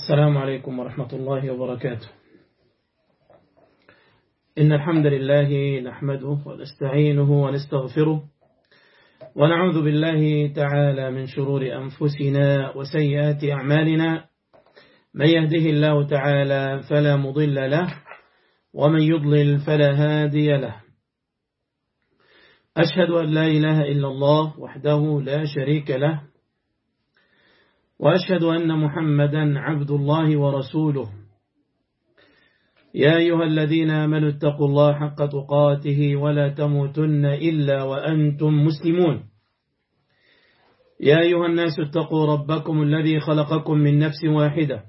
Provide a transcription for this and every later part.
السلام عليكم ورحمة الله وبركاته إن الحمد لله نحمده ونستعينه ونستغفره ونعوذ بالله تعالى من شرور أنفسنا وسيئات أعمالنا من يهده الله تعالى فلا مضل له ومن يضلل فلا هادي له أشهد أن لا إله إلا الله وحده لا شريك له وأشهد أن محمدا عبد الله ورسوله يا أيها الذين آمنوا اتقوا الله حق تقاته ولا تموتن إلا وأنتم مسلمون يا أيها الناس اتقوا ربكم الذي خلقكم من نفس واحدة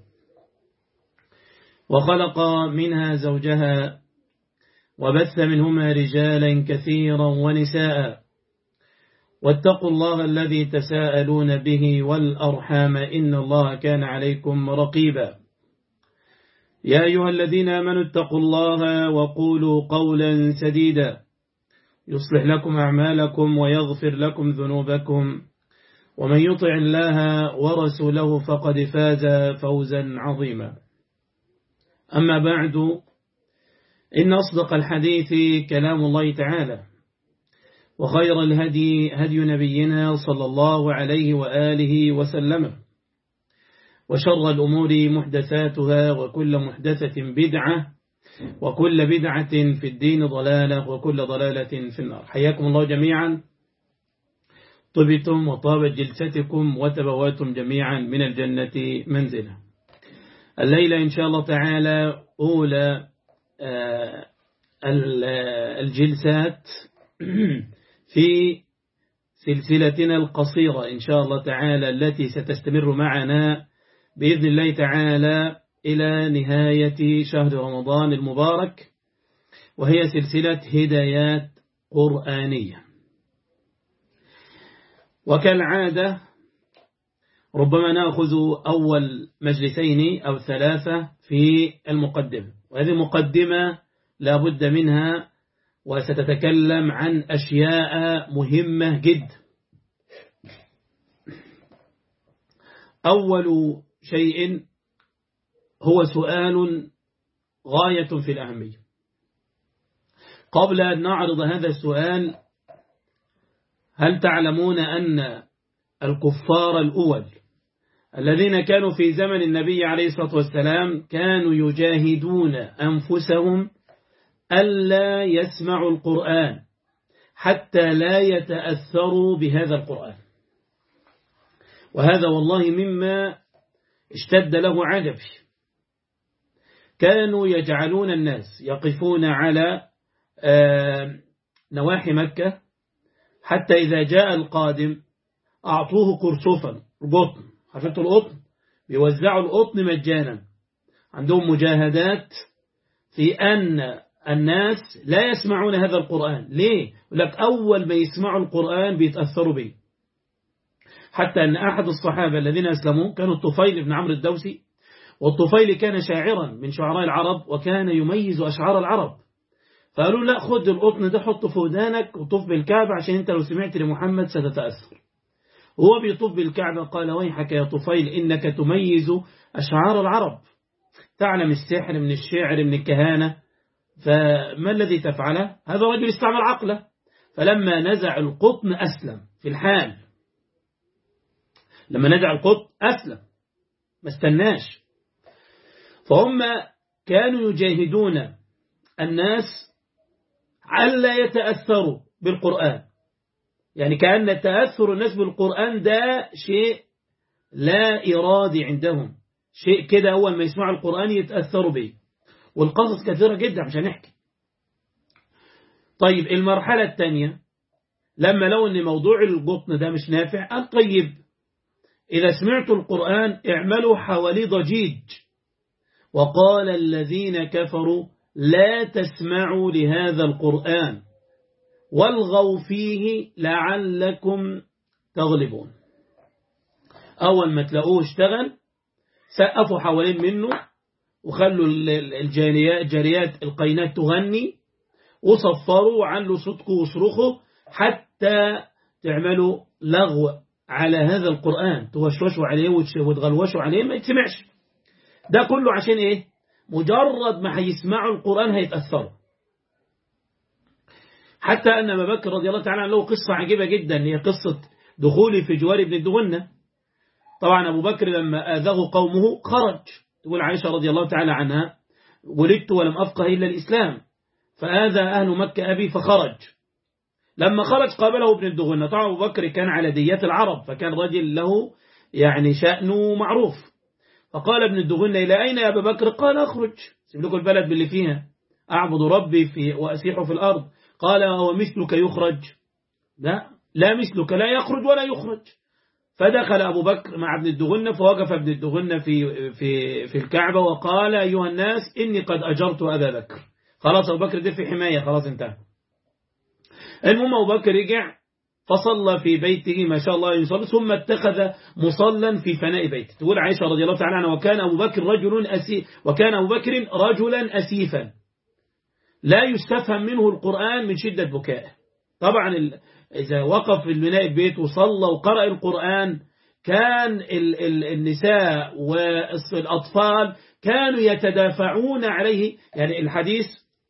وخلق منها زوجها وبث منهما رجالا كثيرا ونساء واتقوا الله الذي تساءلون به والأرحام إن الله كان عليكم رقيبا يا أيها الذين آمنوا اتقوا الله وقولوا قولا سديدا يصلح لكم أعمالكم ويغفر لكم ذنوبكم ومن يطع الله ورسوله فقد فاز فوزا عظيما أما بعد إن أصدق الحديث كلام الله تعالى وخير الهدي هدي نبينا صلى الله عليه وآله وسلم وشر الأمور محدثاتها وكل محدثة بدعة وكل بدعة في الدين ضلالة وكل ضلالة في النار حياكم الله جميعا طبتم وطابت جلستكم وتبواتم جميعا من الجنة منزلا الليلة إن شاء الله تعالى أولى الجلسات في سلسلتنا القصيرة إن شاء الله تعالى التي ستستمر معنا بإذن الله تعالى إلى نهاية شهر رمضان المبارك وهي سلسلة هدايات قرآنية وكالعادة ربما نأخذ أول مجلسين أو ثلاثة في المقدمة وهذه مقدمة لا بد منها وستتكلم عن أشياء مهمة جدا أول شيء هو سؤال غاية في الأهمية قبل أن نعرض هذا السؤال هل تعلمون أن الكفار الأول الذين كانوا في زمن النبي عليه الصلاة والسلام كانوا يجاهدون أنفسهم ألا يسمعوا القرآن حتى لا يتأثروا بهذا القرآن وهذا والله مما اشتد له عجبي كانوا يجعلون الناس يقفون على نواحي مكة حتى إذا جاء القادم أعطوه كرسفا قطن عرفتوا القطن بيوزعوا القطن مجانا عندهم مجاهدات في أن الناس لا يسمعون هذا القرآن ليه؟ لك أول ما يسمعوا القرآن بيتأثروا به حتى أن أحد الصحابة الذين أسلموا كانوا الطفيل بن عمرو الدوسي والطفيل كان شاعرا من شعراء العرب وكان يميز أشعار العرب فقالوا لا خد القطن ده حطه في ودانك وطوف بالكعبة عشان انت لو سمعت لمحمد ستتأثر هو بيطوف بالكعبة قال ويحك يا طفيل إنك تميز أشعار العرب تعلم السحر من الشعر من الكهانة فما الذي تفعله هذا رجل استعمل عقله فلما نزع القطن أسلم في الحال لما نزع القطن أسلم ما استناش فهم كانوا يجاهدون الناس ألا يتأثروا بالقرآن يعني كأن تأثر الناس بالقرآن ده شيء لا إرادي عندهم شيء كده أول ما يسمعوا القرآن يتأثروا به والقصص كثيرة جدا مش هنحكي طيب المرحلة الثانية لما لو ان موضوع القطن ده مش نافع قال طيب إذا سمعتوا القرآن اعملوا حوالي ضجيج وقال الذين كفروا لا تسمعوا لهذا القرآن والغوا فيه لعلكم تغلبون أول ما تلاقوه اشتغل سقفوا حوالين منه وخلوا الجاريات جاريات القينات تغني وصفروا وعلوا صوتكم وصرخوا حتى تعملوا لغو على هذا القرآن توشوشوا عليه وتغلوشوا عليه ما يتسمعش ده كله عشان ايه مجرد ما هيسمعوا القرآن هيتأثروا حتى أن أبا بكر رضي الله تعالى عنه له قصة عجيبة جدا هي قصة دخولي في جوار ابن الدغنة طبعا أبو بكر لما آذاه قومه خرج تقول عائشة رضي الله تعالى عنها ولدت ولم أفقه إلا الإسلام فآذى أهل مكة أبي فخرج لما خرج قابله ابن الدغنة طبعا أبو بكر كان على ديات العرب فكان رجل له يعني شأنه معروف فقال ابن الدغنة إلى أين يا أبا بكر قال أخرج سيب لكم البلد باللي فيها أعبد ربي في وأسيح في الأرض قال هو مثلك يخرج لا لا مثلك لا يخرج ولا يخرج فدخل أبو بكر مع ابن الدغنة فوقف ابن الدغنة في, في, في الكعبة وقال أيها الناس إني قد أجرت أبا بكر خلاص أبو بكر ده في حماية خلاص انتهى المهم أبو بكر رجع فصلى في بيته ما شاء الله يصلي ثم اتخذ مصلا في فناء بيته تقول عائشة رضي الله تعالى عنها وكان أبو بكر رجل أسي وكان أبو بكر رجلا أسيفا لا يستفهم منه القرآن من شدة بكائه طبعا إذا وقف في المناء البيت وصلى وقرأ القرآن كان ال ال النساء والأطفال كانوا يتدافعون عليه يعني الحديث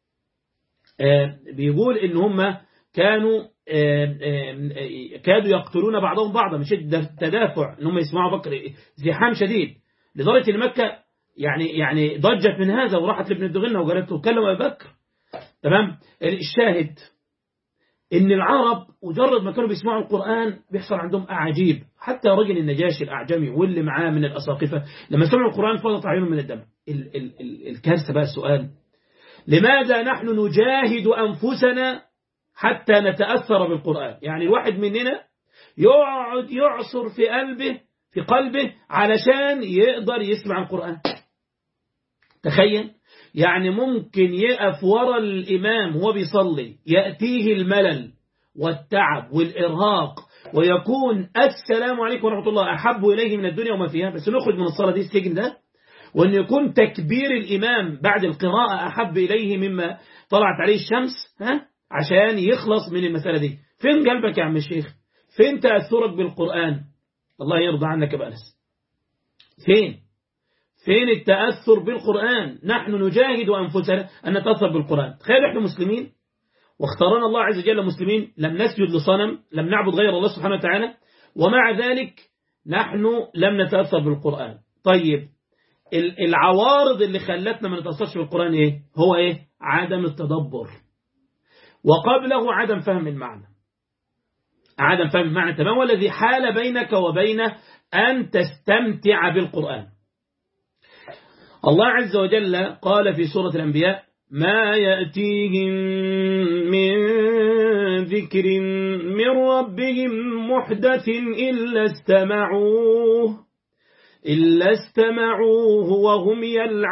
بيقول إن هم كانوا كادوا يقتلون بعضهم بعضا من شدة التدافع ان هم يسمعوا بكر زحام شديد لدرجة ان مكة يعني يعني ضجت من هذا وراحت لابن الدغنة وقالت له كلم أبي بكر تمام الشاهد ان العرب مجرد ما كانوا بيسمعوا القرآن بيحصل عندهم أعاجيب حتى رجل النجاشي الأعجمي واللي معاه من الأساقفة لما سمعوا القرآن فضت عيونهم من الدم ال ال ال الكارثة بقى السؤال لماذا نحن نجاهد أنفسنا حتى نتأثر بالقرآن يعني الواحد مننا يقعد يعصر في قلبه في قلبه علشان يقدر يسمع القرآن تخيل يعني ممكن يقف ورا الإمام وهو بيصلي يأتيه الملل والتعب والإرهاق ويكون السلام عليكم ورحمة الله أحب إليه من الدنيا وما فيها بس نخرج من الصلاة دي السجن ده وأن يكون تكبير الإمام بعد القراءة أحب إليه مما طلعت عليه الشمس ها عشان يخلص من المسألة دي فين قلبك يا عم الشيخ فين تأثرك بالقرآن الله يرضى عنك يا بأنس فين فين التأثر بالقرآن نحن نجاهد أنفسنا أن نتأثر بالقرآن تخيل احنا مسلمين واختارنا الله عز وجل مسلمين لم نسجد لصنم لم نعبد غير الله سبحانه وتعالى ومع ذلك نحن لم نتأثر بالقرآن طيب العوارض اللي خلتنا ما نتأثرش بالقرآن ايه هو ايه عدم التدبر وقبله عدم فهم المعنى عدم فهم المعنى تمام والذي حال بينك وبين أن تستمتع بالقرآن الله عز وجل قال في سورة الأنبياء ما يأتيهم من ذكر من ربهم محدث إلا استمعوه إلا استمعوه وهم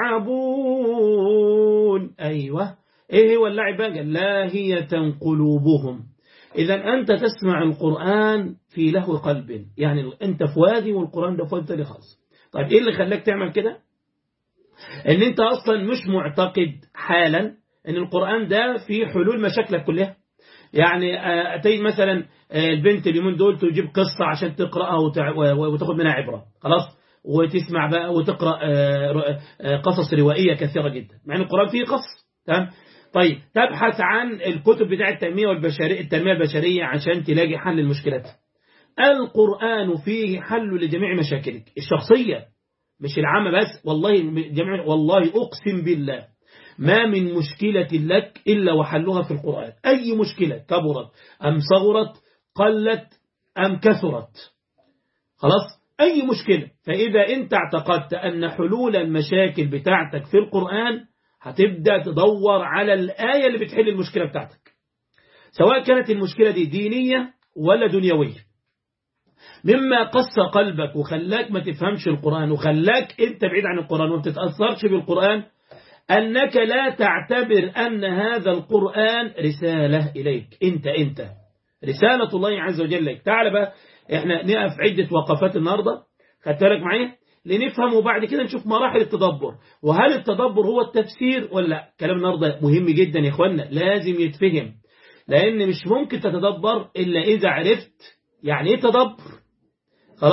يلعبون أيوة إيه هو اللعب بقى لاهية قلوبهم إذا أنت تسمع القرآن في له قلب يعني أنت في وادي والقرآن ده في وادي تاني خالص طيب إيه اللي خلاك تعمل كده ان انت اصلا مش معتقد حالا ان القرآن ده فيه حلول مشاكلك كلها يعني اتيت مثلا البنت اليومين دول تجيب قصة عشان تقرأها وتاخد منها عبرة خلاص وتسمع بقى وتقرأ قصص روائية كثيرة جدا مع ان القرآن فيه قصص تمام طيب تبحث عن الكتب بتاع التنمية والبشرية التنمية البشرية عشان تلاقي حل للمشكلات القرآن فيه حل لجميع مشاكلك الشخصية مش العامة بس والله جميع والله أقسم بالله ما من مشكلة لك إلا وحلها في القرآن أي مشكلة كبرت أم صغرت قلت أم كثرت خلاص أي مشكلة فإذا أنت اعتقدت أن حلول المشاكل بتاعتك في القرآن هتبدأ تدور على الآية اللي بتحل المشكلة بتاعتك سواء كانت المشكلة دي دينية ولا دنيوية مما قص قلبك وخلاك ما تفهمش القرآن وخلاك انت بعيد عن القرآن وما تتأثرش بالقرآن أنك لا تعتبر أن هذا القرآن رسالة إليك انت انت رسالة الله عز وجل لك تعال بقى احنا نقف عدة وقفات النهاردة خدت بالك معايا لنفهم وبعد كده نشوف مراحل التدبر وهل التدبر هو التفسير ولا لا كلام النهاردة مهم جدا يا اخوانا لازم يتفهم لأن مش ممكن تتدبر إلا إذا عرفت يعني ايه تدبر خلاص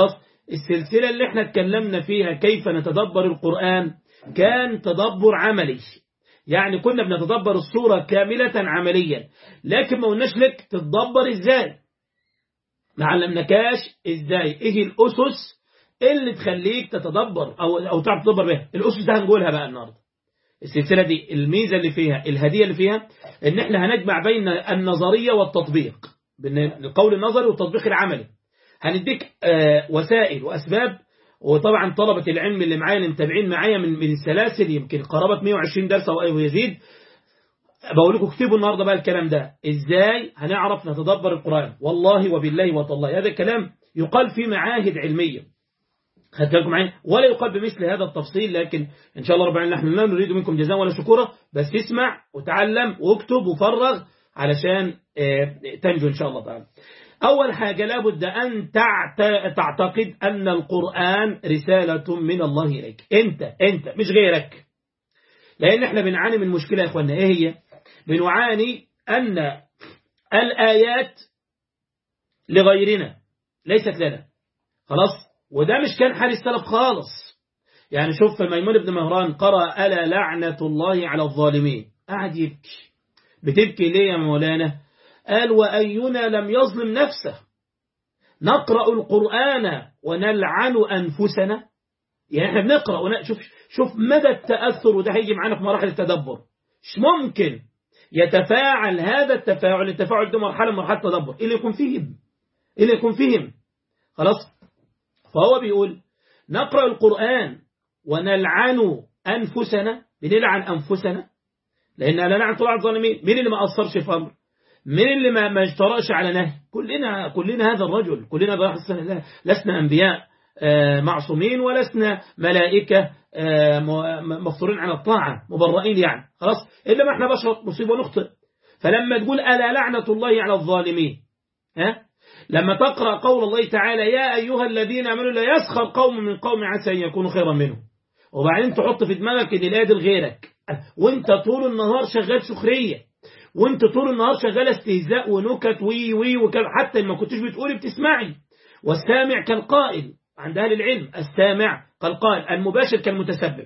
السلسلة اللي احنا اتكلمنا فيها كيف نتدبر القرآن كان تدبر عملي يعني كنا بنتدبر الصورة كاملة عمليا لكن ما قلناش لك تتدبر ازاي ما علمناكاش ازاي ايه الاسس اللي تخليك تتدبر او او تعرف تدبر بيها الاسس ده هنقولها بقى النهارده السلسلة دي الميزة اللي فيها الهدية اللي فيها ان احنا هنجمع بين النظرية والتطبيق بين القول النظري والتطبيق العملي هنديك آه وسائل واسباب وطبعا طلبة العلم اللي معايا اللي متابعين معايا من من السلاسل يمكن قرابة 120 درس او يزيد بقول لكم اكتبوا النهارده بقى الكلام ده ازاي هنعرف نتدبر القرآن والله وبالله وتالله هذا الكلام يقال في معاهد علمية خدت بالكم معايا ولا يقال بمثل هذا التفصيل لكن ان شاء الله رب العالمين نحن لا نريد منكم جزاء ولا شكورا بس اسمع وتعلم واكتب وفرغ علشان تنجو ان شاء الله تعالى أول حاجة لابد أن تعتقد أن القرآن رسالة من الله إليك أنت أنت مش غيرك لأن احنا بنعاني من مشكلة يا إخوانا إيه هي بنعاني أن الآيات لغيرنا ليست لنا خلاص وده مش كان حال السلف خالص يعني شوف ميمون بن مهران قرأ ألا لعنة الله على الظالمين قاعد يبكي بتبكي ليه يا مولانا قال وأينا لم يظلم نفسه نقرأ القرآن ونلعن أنفسنا يعني احنا بنقرأ ون... شوف, شوف مدى التأثر وده هيجي معانا في مراحل التدبر مش ممكن يتفاعل هذا التفاعل التفاعل ده مرحلة مرحلة التدبر اللي يكون فيهم اللي يكون فيهم خلاص فهو بيقول نقرأ القرآن ونلعن أنفسنا بنلعن أنفسنا لأن لا نعن طلع الظالمين مين اللي ما أثرش في أمر مين اللي ما ما اجترأش على نهي كلنا كلنا هذا الرجل كلنا لسنا أنبياء معصومين ولسنا ملائكة مفطورين على الطاعة مبرئين يعني خلاص إلا ما احنا بشر مصيب ونخطئ فلما تقول ألا لعنة الله على الظالمين ها لما تقرأ قول الله تعالى يا أيها الذين آمنوا لا يسخر قوم من قوم عسى أن يكونوا خيرا منهم وبعدين تحط في دماغك ان الآية دي لغيرك وانت طول النهار شغال سخرية وانت طول النهار شغال استهزاء ونكت وي وي وكذا حتى ما كنتش بتقولي بتسمعي والسامع كالقائل عند أهل العلم السامع كالقائل المباشر كالمتسبب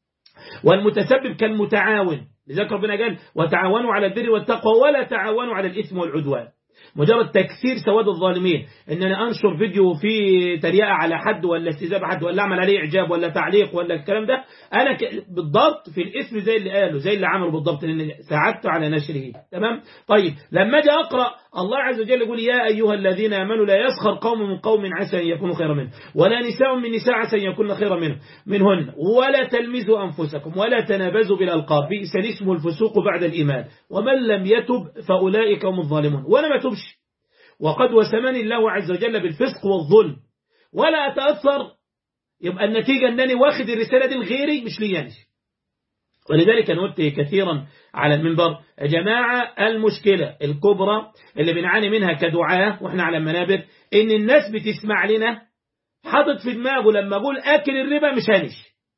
والمتسبب كالمتعاون لذلك ربنا قال وتعاونوا على البر والتقوى ولا تعاونوا على الإثم والعدوان مجرد تكثير سواد الظالمين ان انا انشر فيديو فيه تريقه على حد ولا استهزاء بحد ولا اعمل عليه اعجاب ولا تعليق ولا الكلام ده انا ك... بالضبط في الاسم زي اللي قاله زي اللي عمله بالضبط لان ساعدت على نشره تمام طيب لما اجي اقرا الله عز وجل يقول يا ايها الذين امنوا لا يسخر قوم من قوم عسى ان يكونوا خيرا منهم ولا نساء من نساء عسى ان يكون خيرا منهم منهن ولا تلمزوا انفسكم ولا تنابزوا بالالقاب بئس الاسم الفسوق بعد الايمان ومن لم يتب فاولئك هم الظالمون وانا ما تبش وقد وسمني الله عز وجل بالفسق والظلم ولا أتأثر يبقى النتيجة أنني واخد الرسالة دي لغيري مش لي ولذلك أنا قلت كثيرا على المنبر يا جماعة المشكلة الكبرى اللي بنعاني منها كدعاة وإحنا على المنابر إن الناس بتسمع لنا حاطط في دماغه لما أقول آكل الربا مش هانش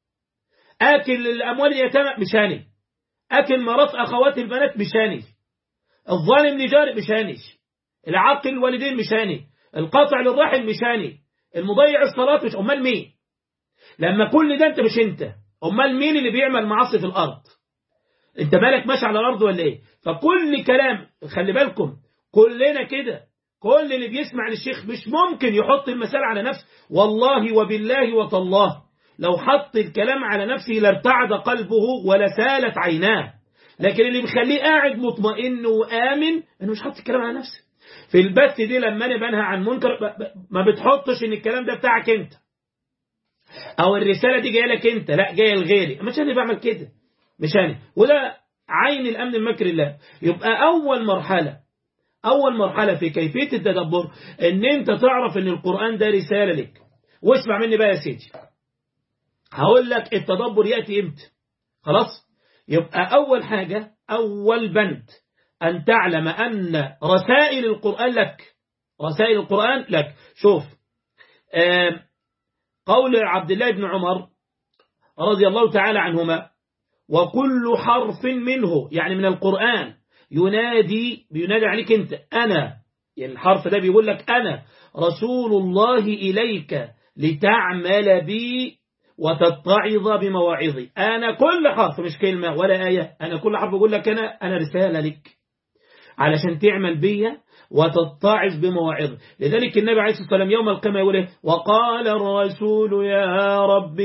آكل الأموال اليتامى مش هاني آكل مرات أخوات البنات مش هاني الظالم لجاري مش هانش العاقل الوالدين مش هاني القاطع للرحم مش هاني المضيع الصلاة مش أمال مين لما كل ده أنت مش أنت أمال مين اللي بيعمل معاصي في الأرض أنت مالك ماشي على الأرض ولا إيه فكل كلام خلي بالكم كلنا كده كل اللي بيسمع للشيخ مش ممكن يحط المثال على نفسه والله وبالله وتالله لو حط الكلام على نفسه لارتعد قلبه ولسالت عيناه لكن اللي بيخليه قاعد مطمئن وآمن انه مش حاطط الكلام على نفسه في البث دي لما انا بنهى عن منكر ما بتحطش ان الكلام ده بتاعك انت او الرسالة دي جايه لك انت لا جايه لغيري مش انا بعمل كده مش انا وده عين الامن من مكر الله يبقى اول مرحلة اول مرحلة في كيفية التدبر ان انت تعرف ان القرآن ده رسالة لك واسمع مني بقى يا سيدي هقول لك التدبر يأتي امتى خلاص يبقى اول حاجة اول بند أن تعلم أن رسائل القرآن لك رسائل القرآن لك شوف قول عبد الله بن عمر رضي الله تعالى عنهما وكل حرف منه يعني من القرآن ينادي بينادي عليك أنت أنا يعني الحرف ده بيقول لك أنا رسول الله إليك لتعمل بي وتتعظ بمواعظي أنا كل حرف مش كلمة ولا آية أنا كل حرف بقول لك أنا أنا رسالة لك علشان تعمل بيا وتتعظ بمواعظ لذلك النبي عليه الصلاة والسلام يوم القيامة يقول إيه وقال الرسول يا رب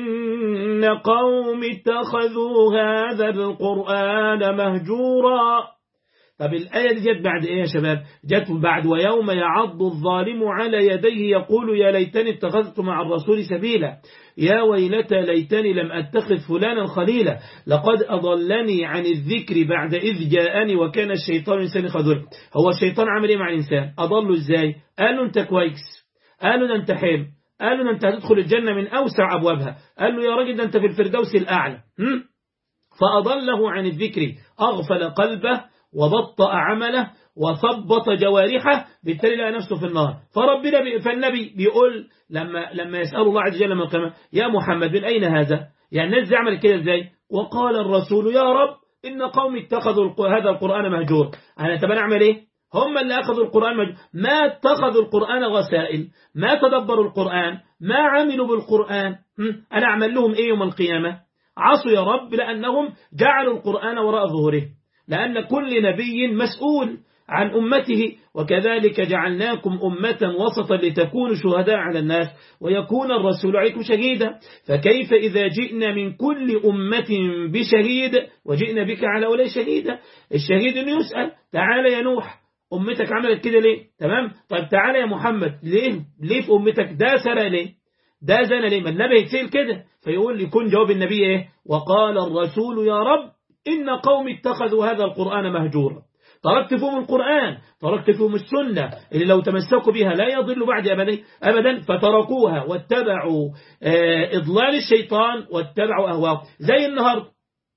إن قوم اتخذوا هذا القرآن مهجورا طب الآية دي جت بعد إيه يا شباب جت بعد ويوم يعض الظالم على يديه يقول يا ليتني اتخذت مع الرسول سبيلا يا ويلتى ليتني لم أتخذ فلانا خليلا لقد أضلني عن الذكر بعد إذ جاءني وكان الشيطان إنسان خذول هو الشيطان عمل إيه مع الإنسان أضله إزاي قالوا أنت كويس قالوا ده أنت حلو قالوا ده أنت هتدخل الجنة من أوسع أبوابها قال له يا راجل ده أنت في الفردوس الأعلى هم؟ فأضله عن الذكر أغفل قلبه وبطأ عمله وثبط جوارحه بالتالي لقى نفسه في النار فربنا بي فالنبي بيقول لما لما يسأل الله عز وجل من القيامة يا محمد من أين هذا يعني الناس عملت كده ازاي وقال الرسول يا رب إن قوم اتخذوا هذا القرآن مهجور أنا طب أعمل إيه هم اللي أخذوا القرآن مهجور ما اتخذوا القرآن غسائل ما تدبروا القرآن ما عملوا بالقرآن أنا أعمل لهم إيه يوم القيامة عصوا يا رب لأنهم جعلوا القرآن وراء ظهوره لأن كل نبي مسؤول عن أمته وكذلك جعلناكم أمة وسطا لتكونوا شهداء على الناس ويكون الرسول عليكم شهيدا فكيف إذا جئنا من كل أمة بشهيد وجئنا بك على أولي شهيدا الشهيد أنه يسأل تعالى يا نوح أمتك عملت كده ليه تمام طيب تعالى يا محمد ليه ليه في أمتك ده سرى ليه ده زنى ليه ما النبي يتسأل كده فيقول يكون جواب النبي ايه وقال الرسول يا رب إن قوم اتخذوا هذا القرآن مهجورا تركت فيهم القرآن تركت فيهم السنة اللي لو تمسكوا بها لا يضل بعد أبدا, أبدا فتركوها واتبعوا إضلال الشيطان واتبعوا أهواء زي النهاردة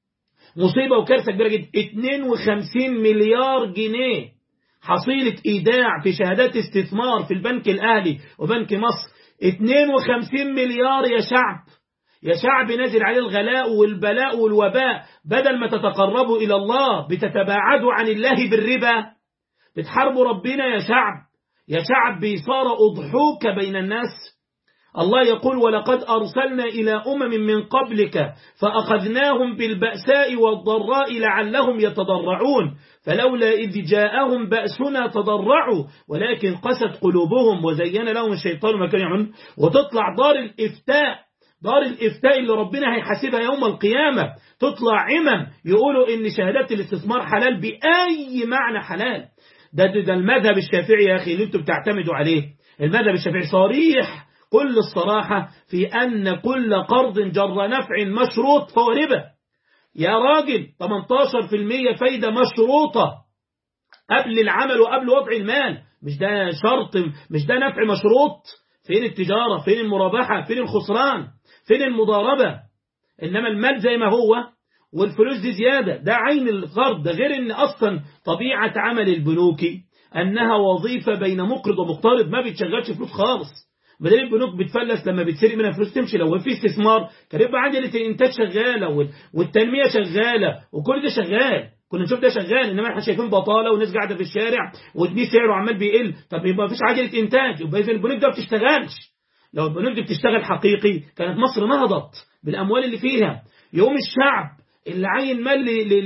مصيبة وكارثة كبيرة جدا 52 مليار جنيه حصيلة إيداع في شهادات استثمار في البنك الأهلي وبنك مصر 52 مليار يا شعب يا شعب نازل عليه الغلاء والبلاء والوباء بدل ما تتقربوا إلى الله بتتباعدوا عن الله بالربا بتحاربوا ربنا يا شعب يا شعب صار أضحوك بين الناس الله يقول ولقد أرسلنا إلى أمم من قبلك فأخذناهم بالبأساء والضراء لعلهم يتضرعون فلولا إذ جاءهم بأسنا تضرعوا ولكن قست قلوبهم وزين لهم الشيطان ما كانوا يعملون وتطلع دار الإفتاء دار الإفتاء اللي ربنا هيحاسبها يوم القيامة تطلع عمم يقولوا إن شهادات الاستثمار حلال بأي معنى حلال ده, ده, ده المذهب الشافعي يا أخي اللي انتم بتعتمدوا عليه المذهب الشافعي صريح كل الصراحة في أن كل قرض جر نفع مشروط فهو ربا يا راجل 18% فايدة مشروطة قبل العمل وقبل وضع المال مش ده شرط مش ده نفع مشروط فين التجارة فين المرابحة فين الخسران فين المضاربة إنما المال زي ما هو والفلوس دي زيادة ده عين القرض ده غير إن أصلا طبيعة عمل البنوك أنها وظيفة بين مقرض ومقترض ما بتشغلش فلوس خالص بدل البنوك بتفلس لما بتسرق منها فلوس تمشي لو في استثمار كان يبقى عجلة الإنتاج شغالة والتنمية شغالة وكل ده شغال كنا نشوف ده شغال انما احنا شايفين بطاله وناس قاعده في الشارع ودي سعره عمال بيقل طب يبقى مفيش عجله انتاج يبقى اذا البنوك ده ما بتشتغلش لو البنوك دي بتشتغل حقيقي كانت مصر نهضت بالاموال اللي فيها يوم الشعب اللي عين مال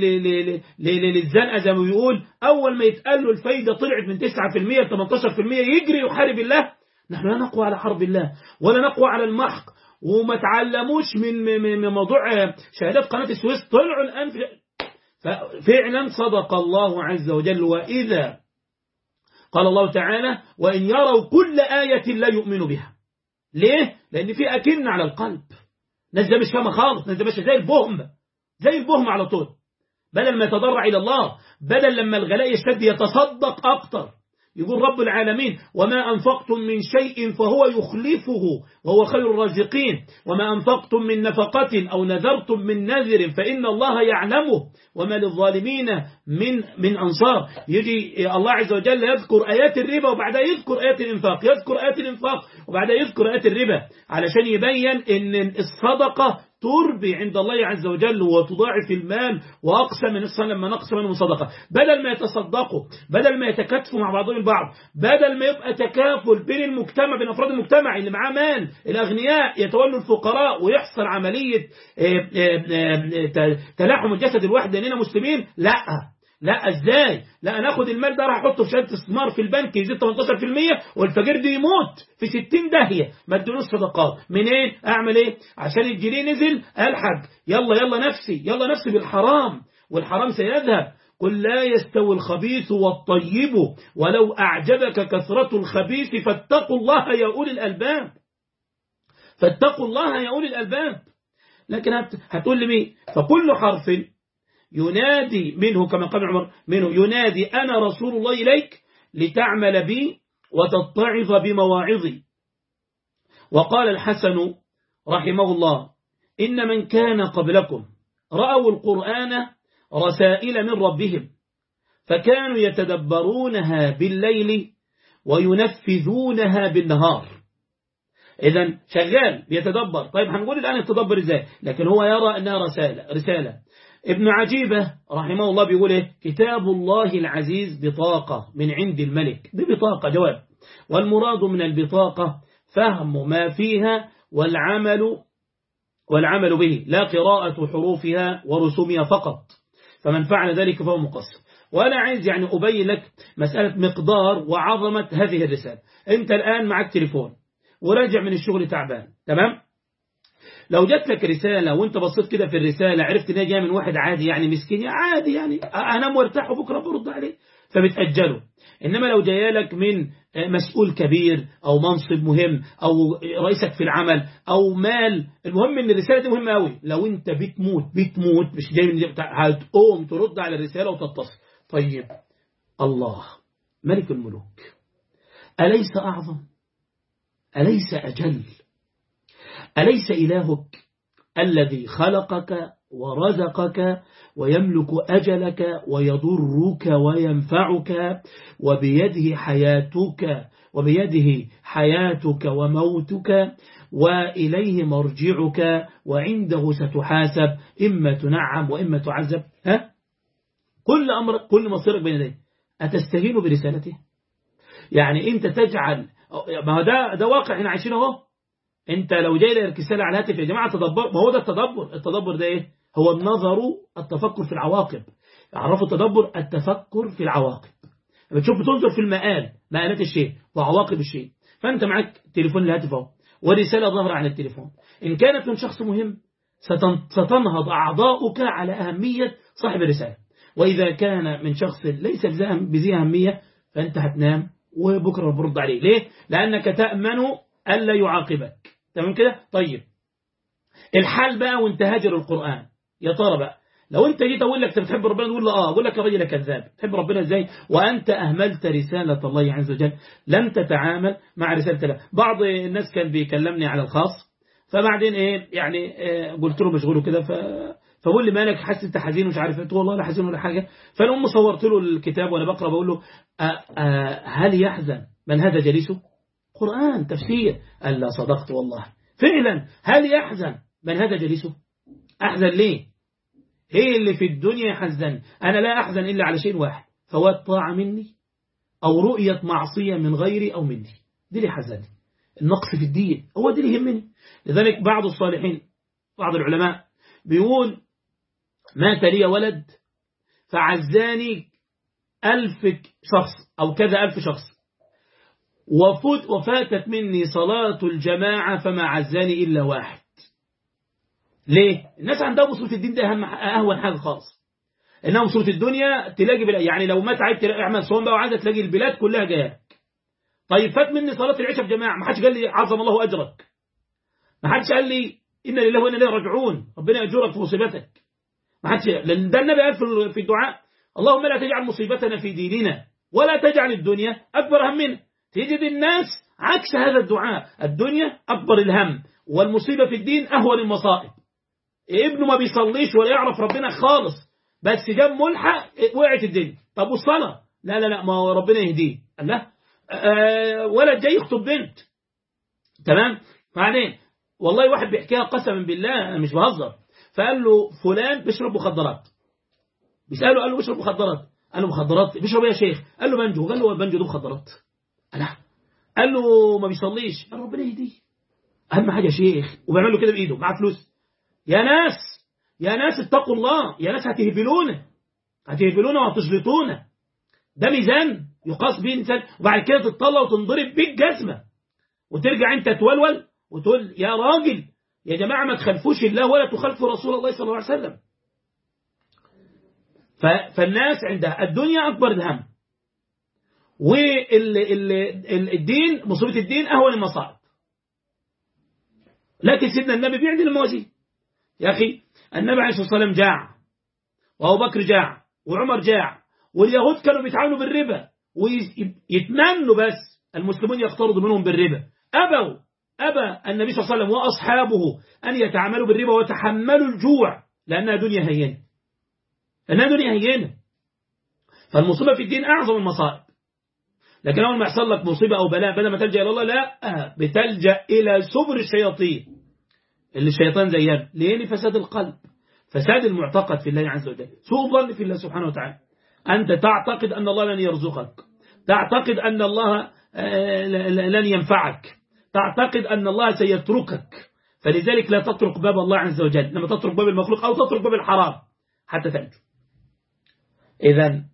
للزنقه زي ما بيقول اول ما يتقال له الفايده طلعت من 9% ل 18% يجري يحارب الله نحن لا نقوى على حرب الله ولا نقوى على المحق وما تعلموش من من موضوع شهادات قناه السويس طلعوا الان في ففعلا صدق الله عز وجل وإذا قال الله تعالى وإن يروا كل آية لا يؤمنوا بها ليه؟ لأن في أكن على القلب ناس ده مش فاهمة خالص ناس ده مش زي البهم زي البهم على طول بدل ما يتضرع إلى الله بدل لما الغلاء يشتد يتصدق أكتر يقول رب العالمين وما أنفقتم من شيء فهو يخلفه وهو خير الرازقين وما أنفقتم من نفقة أو نذرتم من نذر فإن الله يعلمه وما للظالمين من من أنصار يجي الله عز وجل يذكر آيات الربا وبعدها يذكر آيات الإنفاق يذكر آيات الإنفاق وبعدها يذكر آيات الربا علشان يبين أن الصدقة تربي عند الله عز وجل وتضاعف المال وأقسم من الصلاة لما نقسم منهم صدقة بدل ما يتصدقوا بدل ما يتكاتفوا مع بعضهم البعض بدل ما يبقى تكافل بين المجتمع بين أفراد المجتمع اللي معاه مال الأغنياء يتولوا الفقراء ويحصل عملية تلاحم الجسد الواحد لأننا مسلمين لا لا ازاي لا ناخد المال ده راح احطه في شهاده استثمار في البنك يزيد 18% والفقير دي يموت في 60 داهيه ما ادلوش صدقات منين إيه؟ اعمل ايه عشان الجنيه نزل الحق يلا يلا نفسي يلا نفسي بالحرام والحرام سيذهب قل لا يستوي الخبيث والطيب ولو أعجبك كثرة الخبيث فاتقوا الله يا أولي الألباب فاتقوا الله يا أولي الألباب لكن هتقول لي مين فكل حرف ينادي منه كما قال عمر منه ينادي أنا رسول الله إليك لتعمل بي وتتعظ بمواعظي وقال الحسن رحمه الله إن من كان قبلكم رأوا القرآن رسائل من ربهم فكانوا يتدبرونها بالليل وينفذونها بالنهار إذا شغال بيتدبر طيب هنقول الآن يتدبر إزاي لكن هو يرى أنها رسالة رسالة ابن عجيبة رحمه الله بيقول إيه كتاب الله العزيز بطاقة من عند الملك دي بطاقة جواب والمراد من البطاقة فهم ما فيها والعمل والعمل به لا قراءة حروفها ورسومها فقط فمن فعل ذلك فهو مقصر وأنا عايز يعني أبين لك مسألة مقدار وعظمة هذه الرسالة أنت الآن معك تليفون وراجع من الشغل تعبان تمام لو جات لك رسالة وانت بصيت كده في الرسالة عرفت انها جايه من واحد عادي يعني مسكين عادي يعني انام وارتاح وبكره برد عليه فبتأجله إنما لو جايه لك من مسؤول كبير أو منصب مهم أو رئيسك في العمل أو مال المهم إن الرسالة دي مهمة قوي لو أنت بتموت بتموت مش جاي من هتقوم ترد على الرسالة وتتصل طيب الله ملك الملوك أليس أعظم أليس أجل أليس إلهك الذي خلقك ورزقك ويملك أجلك ويضرك وينفعك وبيده حياتك وبيده حياتك وموتك وإليه مرجعك وعنده ستحاسب إما تنعم وإما تعذب ها كل أمر كل مصيرك بين يديه أتستهين برسالته يعني أنت تجعل ما هو ده ده واقع احنا عايشينه اهو انت لو جاي لك رساله على الهاتف يا جماعه تدبر ما هو ده التدبر التدبر ده ايه هو النظر التفكر في العواقب عرفوا التدبر التفكر في العواقب بتشوف بتنظر في المآل مآلات الشيء وعواقب الشيء فأنت معك تليفون الهاتف اهو ورسالة ظاهرة عن التليفون إن كانت من شخص مهم ستنهض أعضاؤك على أهمية صاحب الرسالة وإذا كان من شخص ليس بذي أهمية فأنت هتنام وبكرة برد عليه ليه؟ لأنك تأمن ألا يعاقبك تمام كده؟ طيب الحال بقى وانت هاجر القرآن يا ترى بقى لو انت جيت اقول لك انت بتحب ربنا تقول له اه اقول لك يا راجل كذاب تحب ربنا ازاي وانت اهملت رساله الله عز وجل لم تتعامل مع رساله الله بعض الناس كان بيكلمني على الخاص فبعدين ايه يعني إيه قلت له مشغول كده ف فبقول لي مالك حاسس انت حزين ومش عارف قلت والله لا حزين ولا حاجه فالام صورت له الكتاب وانا بقرا بقول له آآ آآ هل يحزن من هذا جليسه قران تفسير قال لا صدقت والله فعلا هل يحزن من هذا جليسه احزن ليه هي اللي في الدنيا حزن أنا لا أحزن إلا على شيء واحد فوات طاعة مني أو رؤية معصية من غيري أو مني دي اللي حزني النقص في الدين هو دي اللي يهمني لذلك بعض الصالحين بعض العلماء بيقول مات لي ولد فعزاني ألف شخص أو كذا ألف شخص وفوت وفاتت مني صلاة الجماعة فما عزاني إلا واحد ليه؟ الناس عندها مصروف الدين ده أهم أهون حاجة خالص إنها مصروف الدنيا تلاقي بلا يعني لو مات عيب تلاقي اعمل صوم بقى وعايزة تلاقي البلاد كلها جايه طيب فات مني صلاة العشاء بجماعة ما حدش قال لي عظم الله أجرك ما حدش قال لي إن لله وإنا إليه راجعون ربنا يأجرك في مصيبتك ما حدش لأن ده النبي قال في الدعاء اللهم لا تجعل مصيبتنا في ديننا ولا تجعل الدنيا أكبر همنا تجد الناس عكس هذا الدعاء الدنيا أكبر الهم والمصيبة في الدين أهون المصائب ابنه ما بيصليش ولا يعرف ربنا خالص بس جاب ملحق وقعت الدنيا طب والصلاة لا لا لا ما هو ربنا يهديه الله أه ولد جاي يخطب بنت تمام بعدين والله واحد بيحكيها قسما بالله أنا مش بهزر فقال له فلان بيشرب مخدرات بيسأله قال له بيشرب مخدرات قال له مخدرات بيشرب ايه يا شيخ قال له بنجو قال له البنجو ده مخدرات أنا قال له ما بيصليش قال ربنا يهديه أهم حاجة يا شيخ وبيعمل له كده بإيده معاه فلوس يا ناس يا ناس اتقوا الله يا ناس هتهبلونا هتهبلونا وهتجلطونا ده ميزان يقاس به الإنسان وبعد كده تتطلع وتنضرب بيك جزمة وترجع انت تولول وتقول يا راجل يا جماعة ما تخلفوش الله ولا تخلفوا رسول الله صلى الله عليه وسلم فالناس عندها الدنيا أكبر الهم والدين مصيبة الدين أهون المصائب لكن سيدنا النبي بيعدل الموازين يا أخي النبي عليه الصلاة والسلام جاع وأبو بكر جاع وعمر جاع واليهود كانوا بيتعاملوا بالربا ويتمنوا بس المسلمون يقترضوا منهم بالربا أبوا أبى النبي صلى الله عليه وسلم وأصحابه أن يتعاملوا بالربا ويتحملوا الجوع لأنها دنيا هينة لأنها دنيا هينة فالمصيبة في الدين أعظم المصائب لكن أول ما يحصل لك مصيبة أو بلاء بدل ما تلجأ إلى الله لا بتلجأ إلى سبر الشياطين اللي الشيطان زيان ليه لفساد القلب فساد المعتقد في الله عز وجل سوء الظن في الله سبحانه وتعالى أنت تعتقد أن الله لن يرزقك تعتقد أن الله لن ينفعك تعتقد أن الله سيتركك فلذلك لا تترك باب الله عز وجل لما تترك باب المخلوق أو تترك باب الحرام حتى تنجو إذا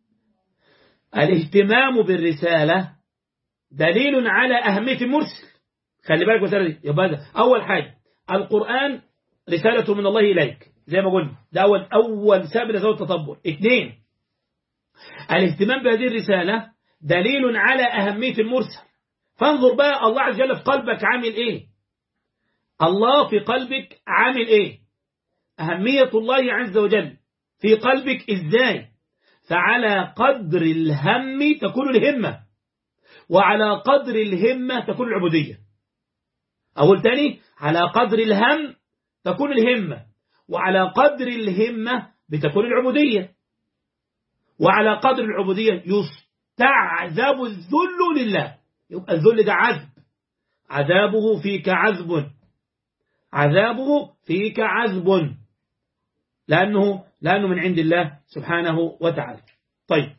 الاهتمام بالرسالة دليل على أهمية المرسل خلي بالك مسألة دي يبقى ده أول حاجة القرآن رسالة من الله إليك زي ما قلنا ده أول أول سبب لزود التطبر اثنين الاهتمام بهذه الرسالة دليل على أهمية المرسل فانظر بقى الله عز وجل في قلبك عامل إيه الله في قلبك عامل إيه أهمية الله عز وجل في قلبك إزاي فعلى قدر الهم تكون الهمة وعلى قدر الهمة تكون العبودية أقول تاني على قدر الهم تكون الهمة وعلى قدر الهمة بتكون العبودية وعلى قدر العبودية يستعذب الذل لله يبقى الذل ده عذب عذابه فيك عذب عذابه فيك عذب لأنه لأنه من عند الله سبحانه وتعالى طيب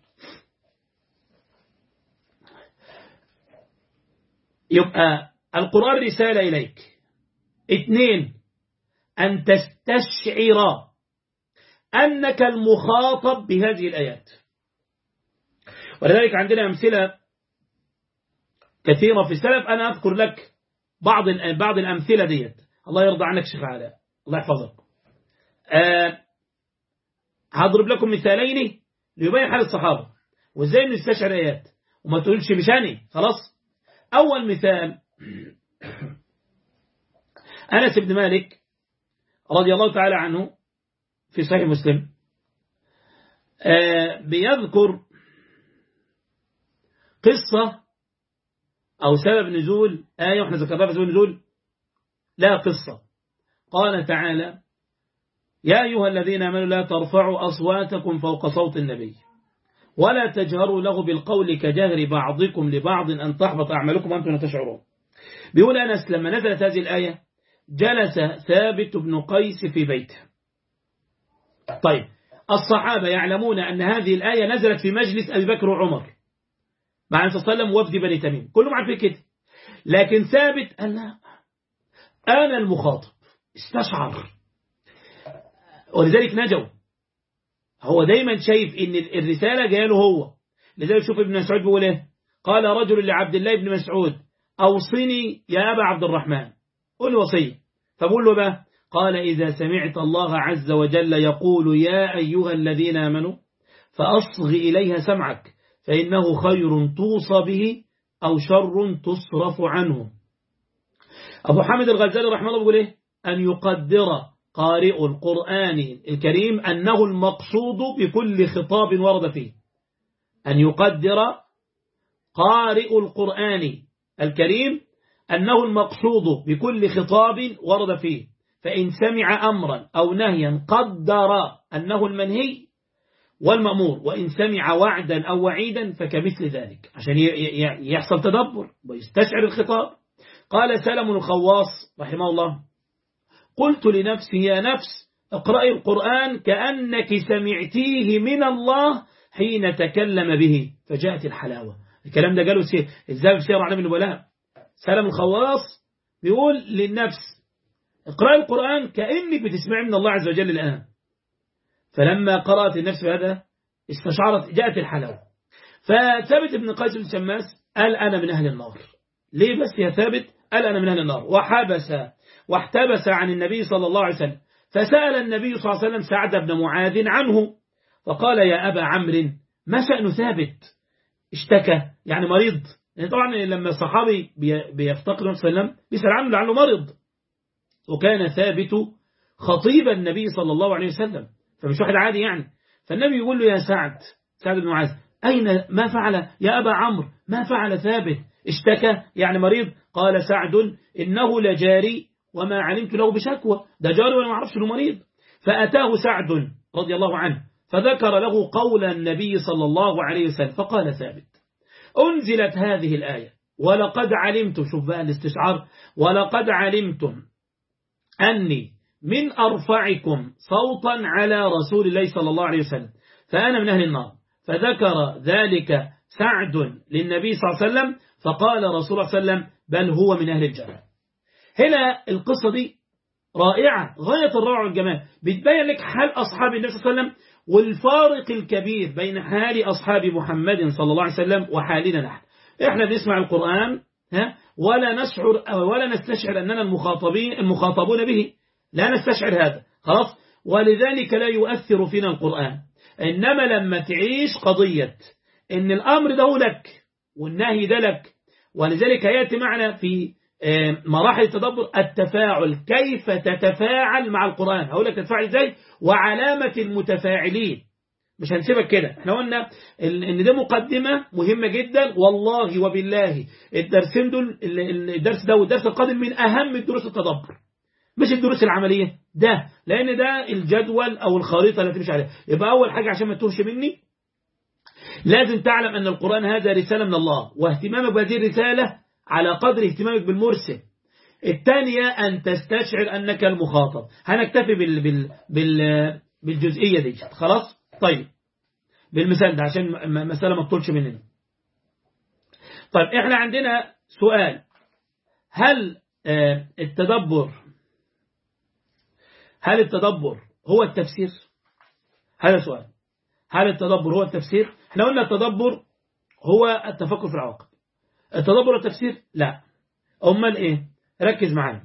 يبقى القرآن رسالة إليك اثنين أن تستشعر أنك المخاطب بهذه الآيات ولذلك عندنا أمثلة كثيرة في السلف أنا أذكر لك بعض بعض الأمثلة ديت الله يرضى عنك شيخ علاء الله يحفظك أه هضرب لكم مثالين ليبين حال الصحابة وازاي نستشعر آيات وما تقولش لساني خلاص أول مثال أنس بن مالك رضي الله تعالى عنه في صحيح مسلم آه بيذكر قصة أو سبب نزول آية وإحنا ذكرناها في سبب نزول لا قصة قال تعالى يا أيها الذين آمنوا لا ترفعوا أصواتكم فوق صوت النبي ولا تجهروا له بالقول كجهر بعضكم لبعض أن تحبط أعمالكم وأنتم لا تشعرون بيقول أنس لما نزلت هذه الآية جلس ثابت بن قيس في بيته طيب الصحابة يعلمون أن هذه الآية نزلت في مجلس أبي بكر وعمر مع النبي صلى الله عليه وسلم وفد بني تميم كلهم عارفين كده لكن ثابت قال لا أنا المخاطب استشعر ولذلك نجوا هو دايما شايف ان الرسالة جايه له هو لذلك شوف ابن مسعود بيقول ايه قال رجل لعبد الله بن مسعود أوصني يا أبا عبد الرحمن قل وصي فبقول له بقى قال إذا سمعت الله عز وجل يقول يا أيها الذين آمنوا فأصغ إليها سمعك فإنه خير توصى به أو شر تصرف عنه أبو حامد الغزالي رحمه الله بيقول إيه أن يقدر قارئ القرآن الكريم أنه المقصود بكل خطاب ورد فيه أن يقدر قارئ القرآن الكريم أنه المقصود بكل خطاب ورد فيه فإن سمع أمرا أو نهيا قدر أنه المنهي والمأمور وإن سمع وعدا أو وعيدا فكمثل ذلك عشان يحصل تدبر ويستشعر الخطاب قال سلم الخواص رحمه الله قلت لنفسي يا نفس اقرأي القرآن كأنك سمعتيه من الله حين تكلم به فجاءت الحلاوة الكلام ده قالوا سي ازاي في سير علم النبلاء سلم الخواص بيقول للنفس اقرأي القرآن كأنك بتسمعي من الله عز وجل الآن فلما قرأت النفس بهذا استشعرت جاءت الحلاوة فثابت ابن قيس بن شماس قال أنا من أهل النار ليه بس يا ثابت قال أنا من أهل النار وحبس واحتبس عن النبي صلى الله عليه وسلم فسأل النبي صلى الله عليه وسلم سعد بن معاذ عنه فقال يا أبا عمرو ما شأن ثابت اشتكى يعني مريض يعني طبعا لما الصحابي بيفتقد النبي صلى الله عليه وسلم بيسأل عنه لعله مرض وكان ثابت خطيب النبي صلى الله عليه وسلم فمش واحد عادي يعني فالنبي يقول له يا سعد سعد بن معاذ أين ما فعل يا أبا عمرو ما فعل ثابت اشتكى يعني مريض قال سعد إنه لجاري وما علمت له بشكوى ده جاري وما اعرفش له مريض فأتاه سعد رضي الله عنه فذكر له قول النبي صلى الله عليه وسلم فقال ثابت أنزلت هذه الآية ولقد علمتم شوف بقى الاستشعار ولقد علمتم أني من أرفعكم صوتا على رسول الله صلى الله عليه وسلم فأنا من أهل النار فذكر ذلك سعد للنبي صلى الله عليه وسلم فقال رسول الله صلى الله عليه وسلم بل هو من أهل الجنة هنا القصة دي رائعة غاية الروعة والجمال بتبين لك حال أصحاب النبي صلى الله عليه وسلم والفارق الكبير بين حال أصحاب محمد صلى الله عليه وسلم وحالنا نحن احنا بنسمع القرآن ها ولا نشعر ولا نستشعر أننا المخاطبين المخاطبون به لا نستشعر هذا خلاص ولذلك لا يؤثر فينا القرآن إنما لما تعيش قضية إن الأمر ده لك والنهي ده لك ولذلك يأتي معنا في مراحل التدبر التفاعل كيف تتفاعل مع القرآن هقول لك تتفاعل ازاي وعلامة المتفاعلين مش هنسيبك كده احنا قلنا ان ده مقدمة مهمة جدا والله وبالله الدرسين دول الدرس ده والدرس القادم من اهم الدروس التدبر مش الدروس العملية ده لان ده الجدول او الخريطة اللي تمشي عليها يبقى اول حاجة عشان ما تتوهش مني لازم تعلم ان القرآن هذا رسالة من الله واهتمامك بهذه الرسالة على قدر اهتمامك بالمرسل الثانية أن تستشعر أنك المخاطب هنكتفي بال بال بال بالجزئية دي خلاص طيب بالمثال ده عشان مسألة ما تطولش مننا طيب احنا عندنا سؤال هل التدبر هل التدبر هو التفسير هذا سؤال هل التدبر هو التفسير احنا قلنا التدبر هو التفكر في العواقب التدبر والتفسير لا امال ايه ركز معايا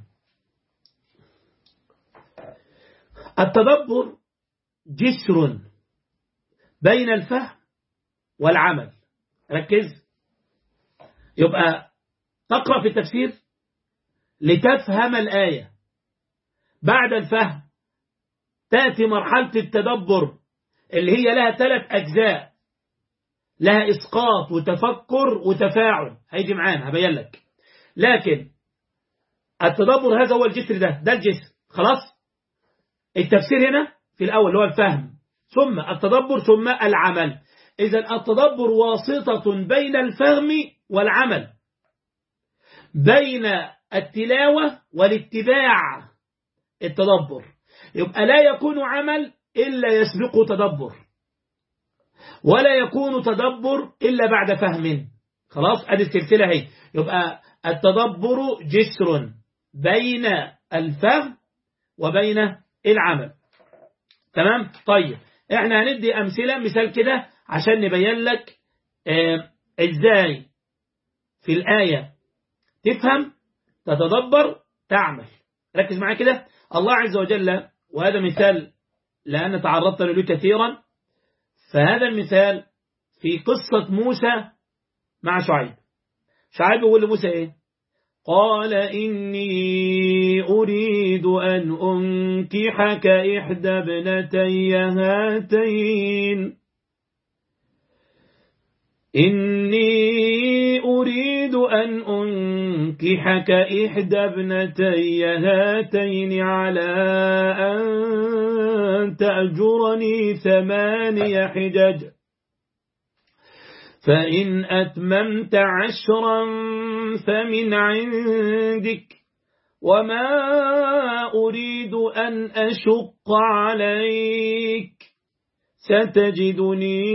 التدبر جسر بين الفهم والعمل ركز يبقى تقرأ في التفسير لتفهم الآية بعد الفهم تأتي مرحلة التدبر اللي هي لها ثلاث أجزاء لها إسقاط وتفكر وتفاعل هيجي معانا هبين لك لكن التدبر هذا هو الجسر ده ده الجسر خلاص التفسير هنا في الأول اللي هو الفهم ثم التدبر ثم العمل إذا التدبر واسطة بين الفهم والعمل بين التلاوة والاتباع التدبر يبقى لا يكون عمل إلا يسبقه تدبر ولا يكون تدبر إلا بعد فهم خلاص ادي السلسلة هي يبقى التدبر جسر بين الفهم وبين العمل تمام طيب احنا هندي امثله مثال كده عشان نبين لك اه ازاي في الايه تفهم تتدبر تعمل ركز معايا كده الله عز وجل وهذا مثال لان تعرضت له كثيرا فهذا المثال في قصة موسى مع شعيب شعيب يقول لموسى ايه قال إني أريد أن أنكحك إحدى ابنتي هاتين إني أريد أن أنكحك إحدى ابنتي هاتين على أن تأجرني ثماني حجج فإن أتممت عشرا فمن عندك وما أريد أن أشق عليك ستجدني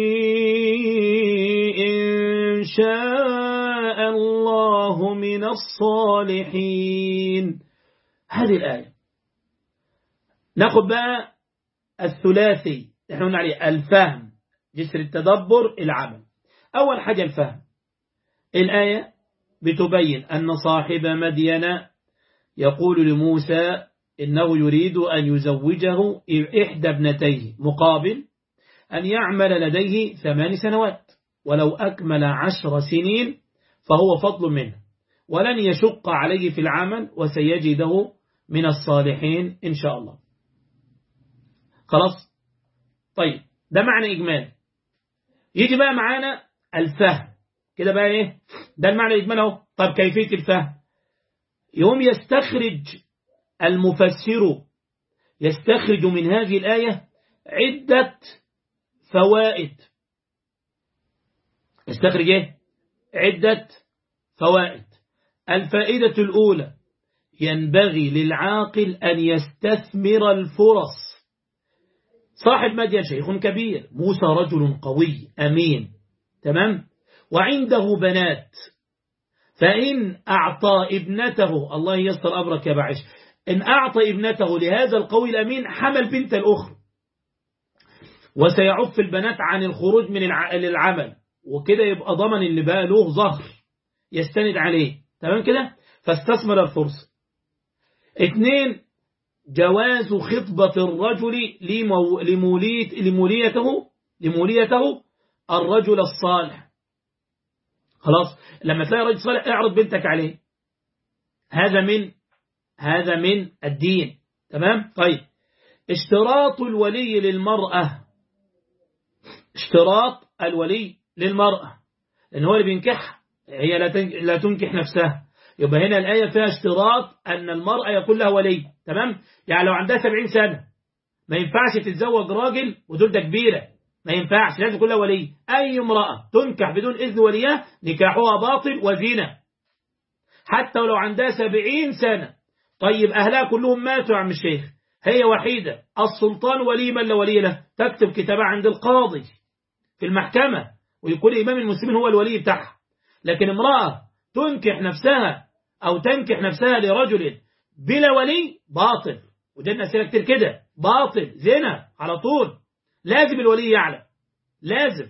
إن شاء الله من الصالحين هذه الآية ناخد بقى الثلاثي نحن عليه الفهم جسر التدبر العمل أول حاجة الفهم الآية بتبين أن صاحب مدين يقول لموسى إنه يريد أن يزوجه إحدى ابنتيه مقابل أن يعمل لديه ثمان سنوات ولو أكمل عشر سنين فهو فضل منه ولن يشق عليه في العمل وسيجده من الصالحين إن شاء الله خلاص طيب ده معنى إجمال يجي بقى معانا الفهم كده بقى إيه ده المعنى الإجمال اهو طب كيفية الفهم يوم يستخرج المفسر يستخرج من هذه الآية عدة فوائد يستخرج ايه عدة فوائد الفائدة الأولى ينبغي للعاقل أن يستثمر الفرص صاحب مدين شيخ كبير موسى رجل قوي أمين تمام وعنده بنات فإن أعطى ابنته الله يسر أبرك يا بعش إن أعطى ابنته لهذا القوي الأمين حمل بنت الأخرى وسيعف البنات عن الخروج من العمل وكده يبقى ضمن اللي بقى له ظهر يستند عليه تمام كده فاستثمر الفرصة اثنين جواز خطبة الرجل لموليت لموليته لموليته الرجل الصالح خلاص لما تلاقي رجل صالح اعرض بنتك عليه هذا من هذا من الدين تمام طيب اشتراط الولي للمرأة اشتراط الولي للمرأة لأن هو اللي بينكح هي لا تنكح نفسها يبقى هنا الآية فيها اشتراط أن المرأة يكون لها ولي تمام يعني لو عندها 70 سنة ما ينفعش تتزوج راجل ودول ده كبيرة ما ينفعش لازم يكون لها ولي أي امرأة تنكح بدون إذن وليها نكاحها باطل وزنا حتى ولو عندها 70 سنة طيب أهلها كلهم ماتوا يا عم الشيخ هي وحيدة السلطان ولي من لا ولي له تكتب كتابة عند القاضي في المحكمة ويكون إمام المسلمين هو الولي بتاعها لكن امرأة تنكح نفسها أو تنكح نفسها لرجل بلا ولي باطل وجدنا أسئلة كتير كده باطل زنا على طول لازم الولي يعلم لازم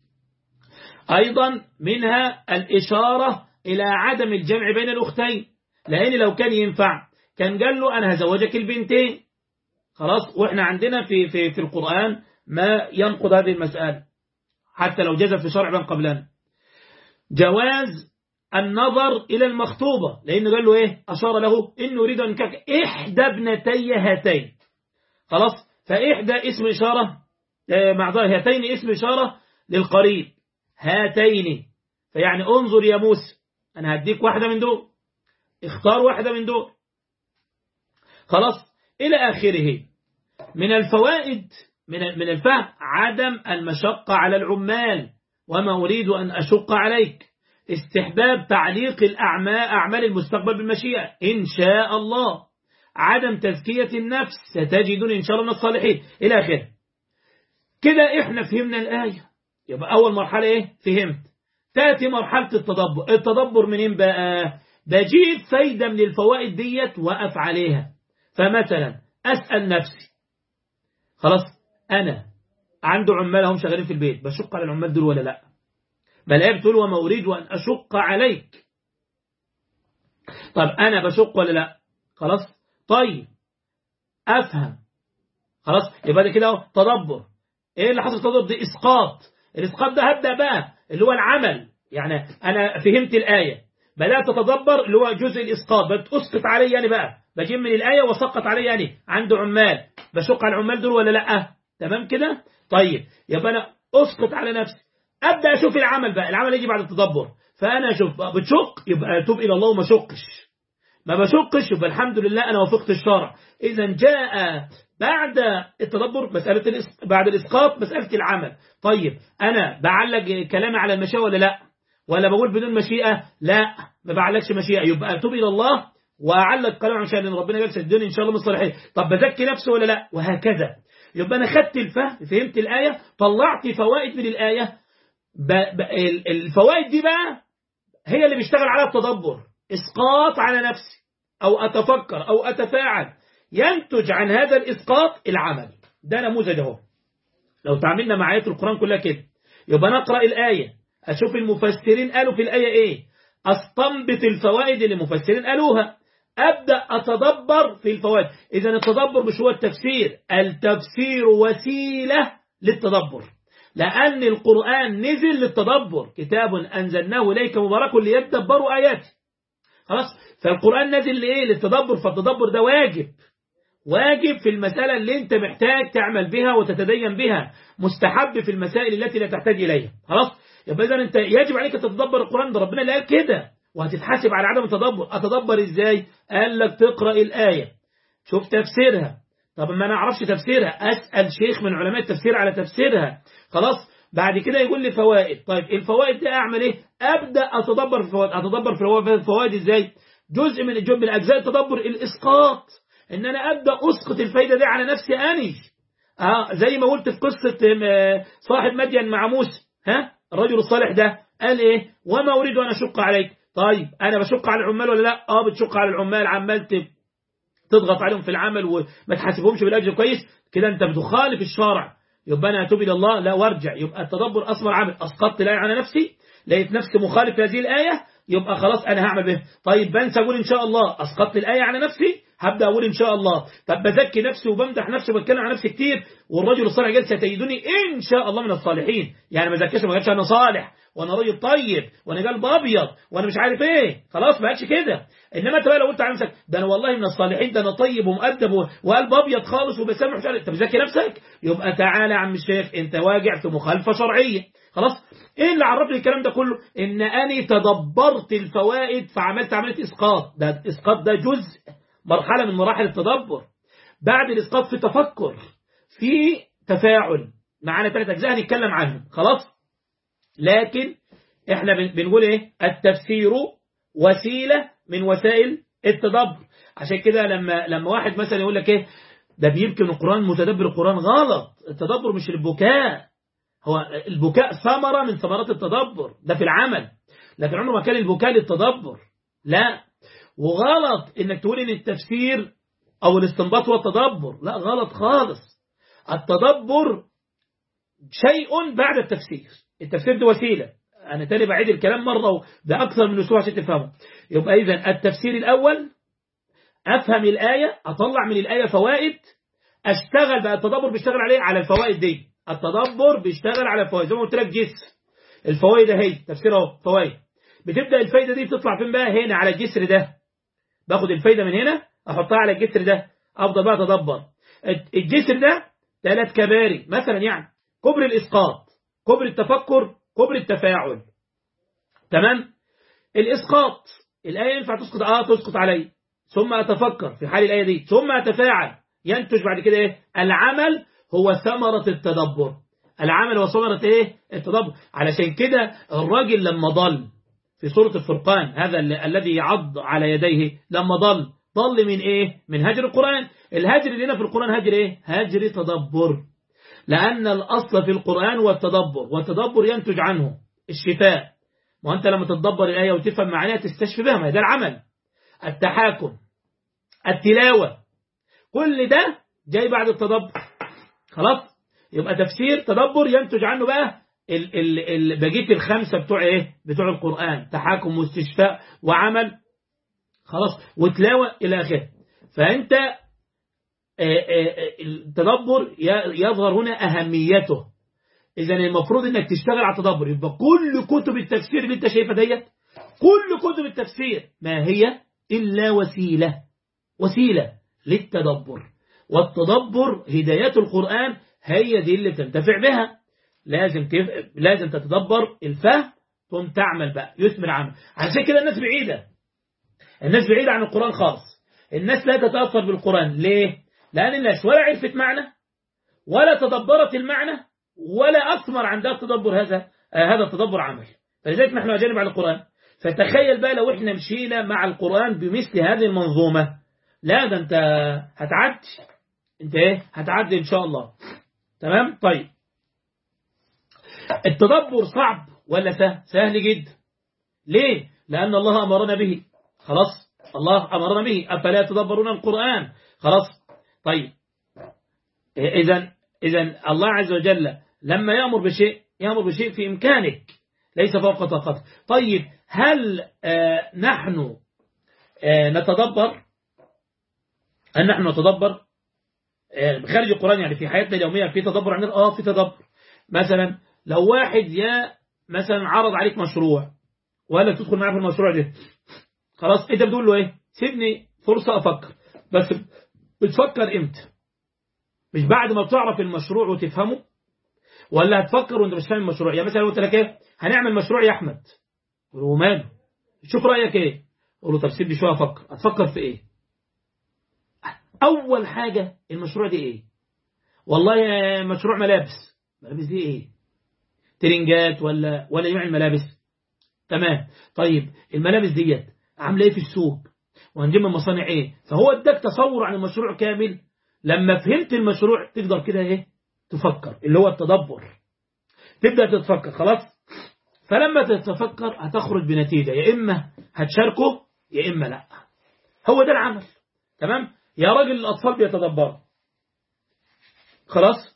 أيضا منها الإشارة إلى عدم الجمع بين الأختين لأن لو كان ينفع كان قال له أنا هزوجك البنتين خلاص وإحنا عندنا في, في, في القرآن ما ينقض هذه المسألة حتى لو جاز في شرع من قبلنا جواز النظر إلى المخطوبة لأنه قال له إيه أشار له إنه يريد أن كك إحدى ابنتي هاتين خلاص فإحدى اسم إشارة معذرة هاتين اسم إشارة للقريب هاتين فيعني انظر يا موسى أنا هديك واحدة من دول اختار واحدة من دول خلاص إلى آخره من الفوائد من من الفهم عدم المشقة على العمال وما أريد أن أشق عليك استحباب تعليق الأعمال أعمال المستقبل بالمشيئة إن شاء الله عدم تزكية النفس ستجدون إن شاء الله من الصالحين إلى آخره كده إحنا فهمنا الآية يبقى أول مرحلة إيه فهمت تأتي مرحلة التدبر التدبر منين بقى بجيب فايدة من الفوائد ديت وقف عليها فمثلا أسأل نفسي خلاص أنا عنده عمال هم شغالين في البيت بشق على العمال دول ولا لا بل بتقول وما أريد أن أشق عليك طب أنا بشق ولا لا خلاص طيب أفهم خلاص يبقى ده كده تدبر إيه اللي حصل تدبر دي إسقاط الإسقاط ده هبدأ بقى اللي هو العمل يعني أنا فهمت الآية بدأت أتدبر اللي هو جزء الإسقاط بدأت أسقط عليه يعني بقى بجيب من الآية وسقط عليه يعني عنده عمال بشق على العمال دول ولا لأ تمام كده طيب يبقى أنا أسقط على نفسي أبدأ أشوف العمل بقى العمل يجي بعد التدبر فأنا أشوف بتشق يبقى أتوب إلى الله وما شقش ما بشقش يبقى الحمد لله أنا وفقت الشرع إذا جاء بعد التدبر مسألة الإس... بعد الإسقاط مسألة العمل طيب أنا بعلق كلامي على المشيئة ولا لا ولا بقول بدون مشيئة لا ما بعلقش مشيئة يبقى أتوب إلى الله وأعلق كلام عشان إن ربنا قال سدني إن شاء الله من الصالحين طب بزكي نفسي ولا لا وهكذا يبقى أنا خدت الفهم فهمت الآية طلعت فوائد من الآية ب... ب... الفوائد دي بقى هي اللي بيشتغل على التدبر إسقاط على نفسي أو أتفكر أو أتفاعل ينتج عن هذا الإسقاط العمل ده نموذج اهو لو تعاملنا مع آيات القرآن كلها كده يبقى نقرأ الآية أشوف المفسرين قالوا في الآية إيه أستنبط الفوائد اللي المفسرين قالوها أبدأ أتدبر في الفوائد إذا التدبر مش هو التفسير التفسير وسيلة للتدبر لأن القرآن نزل للتدبر كتاب أنزلناه إليك مبارك ليتدبروا آياته خلاص فالقرآن نزل لإيه للتدبر فالتدبر ده واجب واجب في المسألة اللي انت محتاج تعمل بها وتتدين بها مستحب في المسائل التي لا تحتاج إليها خلاص يبقى إذا انت يجب عليك تتدبر القرآن ده ربنا اللي قال كده وهتتحاسب على عدم التدبر أتدبر إزاي قال لك تقرأ الآية شوف تفسيرها طب ما نعرفش تفسيرها أسأل شيخ من علماء التفسير على تفسيرها خلاص بعد كده يقول لي فوائد طيب الفوائد دي أعمل إيه أبدأ أتدبر في الفوائد أتدبر في الفوائد إزاي جزء من من أجزاء التدبر الإسقاط ان انا ابدا اسقط الفايده دي على نفسي اني اه زي ما قلت في قصه صاحب مدين مع موسى ها الرجل الصالح ده قال ايه وما اريد ان اشق عليك طيب انا بشق على العمال ولا لا اه بتشق على العمال عمال تضغط عليهم في العمل وما تحاسبهمش بالاجر كويس كده انت بتخالف الشرع يبقى انا اتوب الى الله لا وارجع يبقى التدبر اصبر عمل اسقطت الايه على نفسي لقيت نفسي مخالف لهذه الايه يبقى خلاص انا هعمل به طيب بنسى اقول ان شاء الله اسقطت الايه على نفسي هبدا اقول ان شاء الله طب بزكي نفسي وبمدح نفسي وبتكلم عن نفسي كتير والرجل الصالح قال ستجدني ان شاء الله من الصالحين يعني ما زكيش ما قالش انا صالح وانا راجل طيب وانا قلب ابيض وانا مش عارف ايه خلاص ما قالش كده انما انت بقى لو قلت على نفسك ده انا والله من الصالحين ده انا طيب ومؤدب وقلب ابيض خالص وبسامح مش عارف طب زكي نفسك يبقى تعالى يا عم الشيخ انت واجع في مخالفه شرعيه خلاص ايه اللي عرفني الكلام ده كله ان اني تدبرت الفوائد فعملت عمليه اسقاط ده الاسقاط ده جزء مرحلة من مراحل التدبر بعد الإسقاط في تفكر في تفاعل معانا ثلاث أجزاء هنتكلم عنهم خلاص لكن احنا بنقول ايه التفسير وسيلة من وسائل التدبر عشان كده لما لما واحد مثلا يقول لك ايه ده بيبكي من القرآن متدبر القرآن غلط التدبر مش البكاء هو البكاء ثمرة من ثمرات التدبر ده في العمل لكن عمره ما كان البكاء للتدبر لا وغلط انك تقول ان التفسير او الاستنباط هو التدبر لا غلط خالص التدبر شيء بعد التفسير التفسير ده وسيلة انا تاني بعيد الكلام مرة ده اكثر من اسبوع عشان تفهمه يبقى اذا التفسير الاول افهم الاية اطلع من الاية فوائد اشتغل بقى التدبر بيشتغل عليه على الفوائد دي التدبر بيشتغل على الفوائد زي ما قلت لك جسر الفوائد اهي تفسير اهو فوائد بتبدا الفايده دي بتطلع فين بقى هنا على الجسر ده باخد الفايدة من هنا احطها على الجسر ده افضل بقى اتدبر الجسر ده ثلاث كباري مثلا يعني كبر الاسقاط كبر التفكر كبر التفاعل تمام الاسقاط الايه ينفع تسقط اه تسقط علي ثم اتفكر في حال الايه دي ثم اتفاعل ينتج بعد كده ايه العمل هو ثمرة التدبر العمل هو ثمرة ايه التدبر علشان كده الراجل لما ضل في سورة الفرقان هذا الذي يعض على يديه لما ضل ضل من ايه من هجر القرآن الهجر اللي هنا في القرآن هجر ايه هجر تدبر لأن الأصل في القرآن هو التدبر والتدبر ينتج عنه الشفاء ما أنت لما تتدبر الآية وتفهم معناها تستشفي بها ما ده العمل التحاكم التلاوة كل ده جاي بعد التدبر خلاص يبقى تفسير تدبر ينتج عنه بقى ال ال ال بقيه الخمسة بتوع ايه بتوع القرآن تحاكم واستشفاء وعمل خلاص وتلاوة إلى آخره فأنت التدبر يظهر هنا أهميته إذا المفروض إنك تشتغل على التدبر يبقى كل كتب التفسير اللي أنت شايفها ديت كل كتب التفسير ما هي إلا وسيلة وسيلة للتدبر والتدبر هدايات القرآن هي دي اللي تنتفع بها لازم تف... لازم تتدبر الفهم ثم تعمل بقى يثمر عمل عشان كده الناس بعيدة الناس بعيدة عن القرآن خالص الناس لا تتأثر بالقرآن ليه؟ لأن الناس ولا عرفت معنى ولا تدبرت المعنى ولا أثمر عندها تدبر هذا آه هذا التدبر عمل فلذلك نحن أجانب عن القرآن فتخيل بقى لو احنا مشينا مع القرآن بمثل هذه المنظومة لا ده انت هتعدي انت ايه هتعدي ان شاء الله تمام طيب التدبر صعب ولا سهل سهل جدا ليه لأن الله أمرنا به خلاص الله أمرنا به أفلا يتدبرون القرآن خلاص طيب إذا إذا الله عز وجل لما يأمر بشيء يأمر بشيء في إمكانك ليس فوق طاقتك طيب هل آه نحن آه نتدبر هل نحن نتدبر آه بخارج القرآن يعني في حياتنا اليومية في تدبر عندنا آه في تدبر مثلا لو واحد يا مثلا عرض عليك مشروع ولا تدخل معاه في المشروع ده خلاص انت بتقول له ايه سيبني فرصة افكر بس بتفكر امتى مش بعد ما بتعرف المشروع وتفهمه ولا هتفكر وانت مش فاهم المشروع يعني مثلا قلت لك ايه هنعمل مشروع يا احمد وماله شوف رايك ايه قول له طب سيبني شويه افكر هتفكر في ايه اول حاجه المشروع دي ايه والله مشروع ملابس ملابس دي ايه ترنجات ولا ولا نوع الملابس تمام طيب الملابس ديت عامله ايه في السوق وهنجيب من مصانع ايه فهو اداك تصور عن المشروع كامل لما فهمت المشروع تقدر كده ايه تفكر اللي هو التدبر تبدا تتفكر خلاص فلما تتفكر هتخرج بنتيجه يا اما هتشاركه يا اما لا هو ده العمل تمام يا راجل الاطفال بيتدبروا خلاص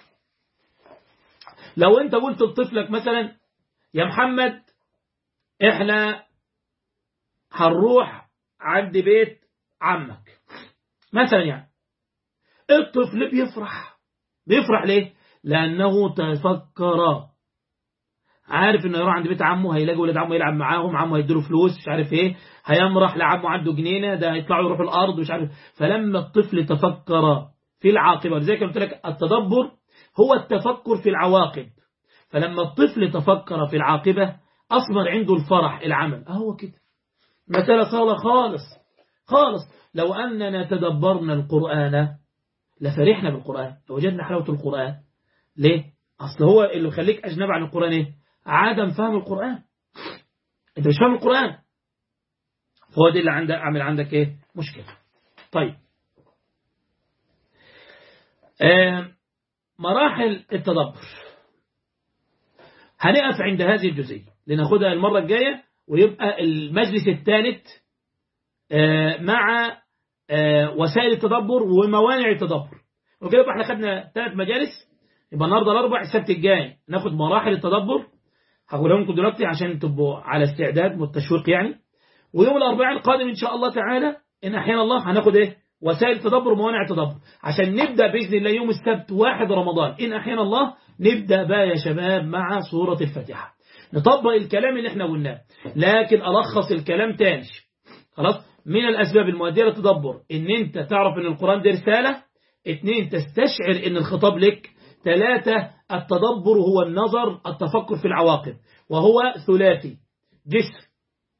لو انت قلت لطفلك مثلا يا محمد احنا هنروح عند بيت عمك مثلا يعني الطفل بيفرح بيفرح ليه لانه تفكر عارف انه يروح عند بيت عمه هيلاقي ولاد عمه يلعب معاهم عمه هيديله فلوس مش عارف ايه هيمرح لعمه عنده جنينه ده هيطلعوا يروحوا الارض مش عارف فلما الطفل تفكر في العاقبه زي ما قلت لك التدبر هو التفكر في العواقب فلما الطفل تفكر في العاقبة أصبر عنده الفرح العمل أهو كده مسألة سهلة خالص خالص لو أننا تدبرنا القرآن لفرحنا بالقرآن لوجدنا حلاوة القرآن ليه؟ أصل هو اللي يخليك أجنب عن القرآن إيه؟ عدم فهم القرآن أنت مش فاهم القرآن فهو دي اللي عندك عامل عندك إيه؟ مشكلة طيب آه مراحل التدبر هنقف عند هذه الجزئية لناخدها المرة الجاية ويبقى المجلس الثالث مع وسائل التدبر وموانع التدبر وكده يبقى احنا خدنا ثلاث مجالس يبقى النهارده الاربع السبت الجاي ناخد مراحل التدبر هقولها لكم دلوقتي عشان تبقوا على استعداد والتشويق يعني ويوم الاربعاء القادم ان شاء الله تعالى ان احيانا الله هناخد ايه وسائل تدبر وموانع تدبر عشان نبدا باذن الله يوم السبت واحد رمضان ان احيانا الله نبدا بقى يا شباب مع سوره الفاتحه نطبق الكلام اللي احنا قلناه لكن الخص الكلام تاني خلاص من الاسباب المؤديه للتدبر ان انت تعرف ان القران ده رساله اثنين تستشعر ان الخطاب لك ثلاثة التدبر هو النظر التفكر في العواقب وهو ثلاثي جسر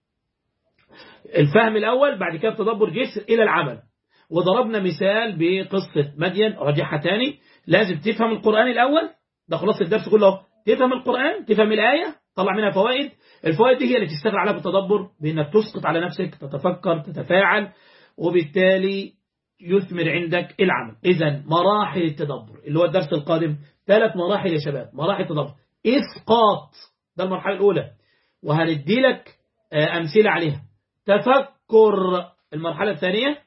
الفهم الأول بعد كده التدبر جسر إلى العمل وضربنا مثال بقصة مدين رجعها تاني لازم تفهم القرآن الأول ده خلاص الدرس كله تفهم القرآن تفهم الآية طلع منها فوائد الفوائد هي اللي تشتغل عليها بالتدبر بأنك تسقط على نفسك تتفكر تتفاعل وبالتالي يثمر عندك العمل إذا مراحل التدبر اللي هو الدرس القادم ثلاث مراحل يا شباب مراحل التدبر إسقاط ده المرحلة الأولى وهندي لك أمثلة عليها تفكر المرحلة الثانية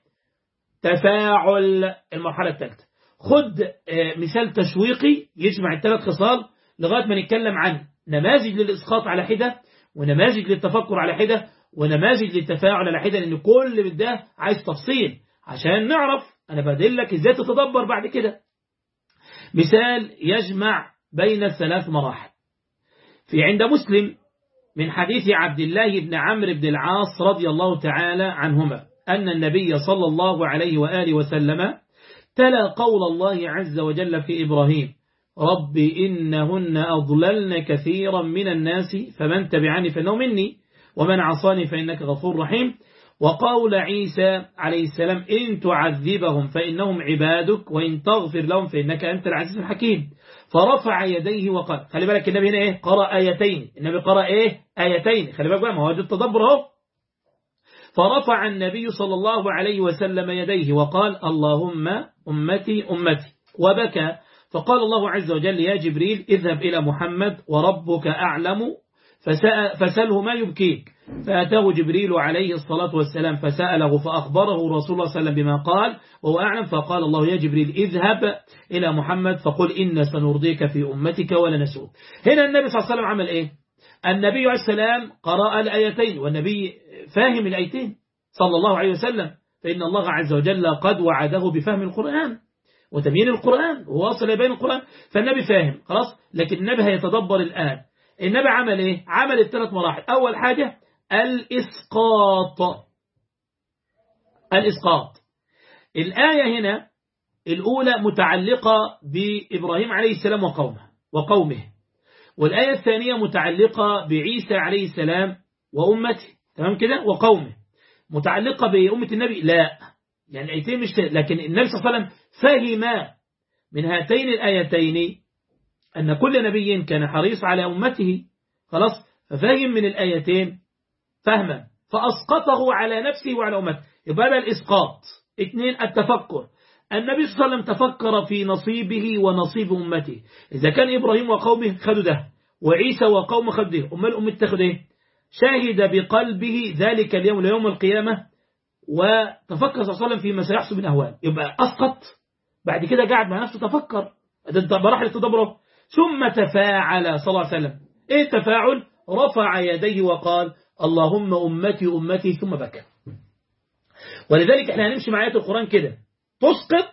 تفاعل المرحلة الثالثة خد مثال تشويقي يجمع الثلاث خصال لغاية ما نتكلم عن نماذج للإسقاط على حدة ونماذج للتفكر على حدة ونماذج للتفاعل على حدة لأن كل ده عايز تفصيل عشان نعرف أنا بدلك إزاي تتدبر بعد كده مثال يجمع بين الثلاث مراحل في عند مسلم من حديث عبد الله بن عمرو بن العاص رضي الله تعالى عنهما أن النبي صلى الله عليه وآله وسلم تلا قول الله عز وجل في إبراهيم رب إنهن أضللن كثيرا من الناس فمن تبعني فإنه مني ومن عصاني فإنك غفور رحيم وقول عيسى عليه السلام إن تعذبهم فإنهم عبادك وإن تغفر لهم فإنك أنت العزيز الحكيم فرفع يديه وقال خلي بالك النبي هنا إيه قرأ آيتين النبي قرأ إيه آيتين خلي بالك بقى ما هو ده التدبر اهو فرفع النبي صلى الله عليه وسلم يديه وقال اللهم أمتي أمتي وبكى فقال الله عز وجل يا جبريل اذهب إلى محمد وربك أعلم فسأله ما يبكيك فأتاه جبريل عليه الصلاة والسلام فسأله فأخبره رسول الله صلى الله عليه وسلم بما قال وهو أعلم فقال الله يا جبريل اذهب إلى محمد فقل إن سنرضيك في أمتك ولا نسوك هنا النبي صلى الله عليه وسلم عمل إيه النبي عليه السلام قرأ الآيتين والنبي فاهم الآيتين صلى الله عليه وسلم فإن الله عز وجل قد وعده بفهم القرآن وتبيين القرآن وواصل بين القرآن فالنبي فاهم خلاص لكن النبي هيتدبر الآن النبي عمل ايه عمل الثلاث مراحل اول حاجة الاسقاط الاسقاط الآية هنا الأولى متعلقة بإبراهيم عليه السلام وقومه وقومه والآية الثانية متعلقة بعيسى عليه السلام وأمته تمام كده وقومه متعلقة بأمة النبي لا يعني آيتين مش لكن النبي صلى الله عليه وسلم فهم من هاتين الآيتين أن كل نبي كان حريص على أمته خلاص ففهم من الآيتين فهما فأسقطه على نفسه وعلى أمته يبقى هذا الإسقاط اثنين التفكر النبي صلى الله عليه وسلم تفكر في نصيبه ونصيب أمته إذا كان إبراهيم وقومه خدوا ده وعيسى وقومه خدوا ده أمال الأمة تاخد إيه شاهد بقلبه ذلك اليوم ليوم القيامة وتفكر صلى الله عليه وسلم فيما سيحصل من أهوال يبقى أسقط بعد كده قاعد مع نفسه تفكر ده مراحل التدبر ثم تفاعل صلى الله عليه وسلم ايه التفاعل رفع يديه وقال اللهم أمتي أمتي ثم بكى ولذلك احنا هنمشي مع آيات القرآن كده تسقط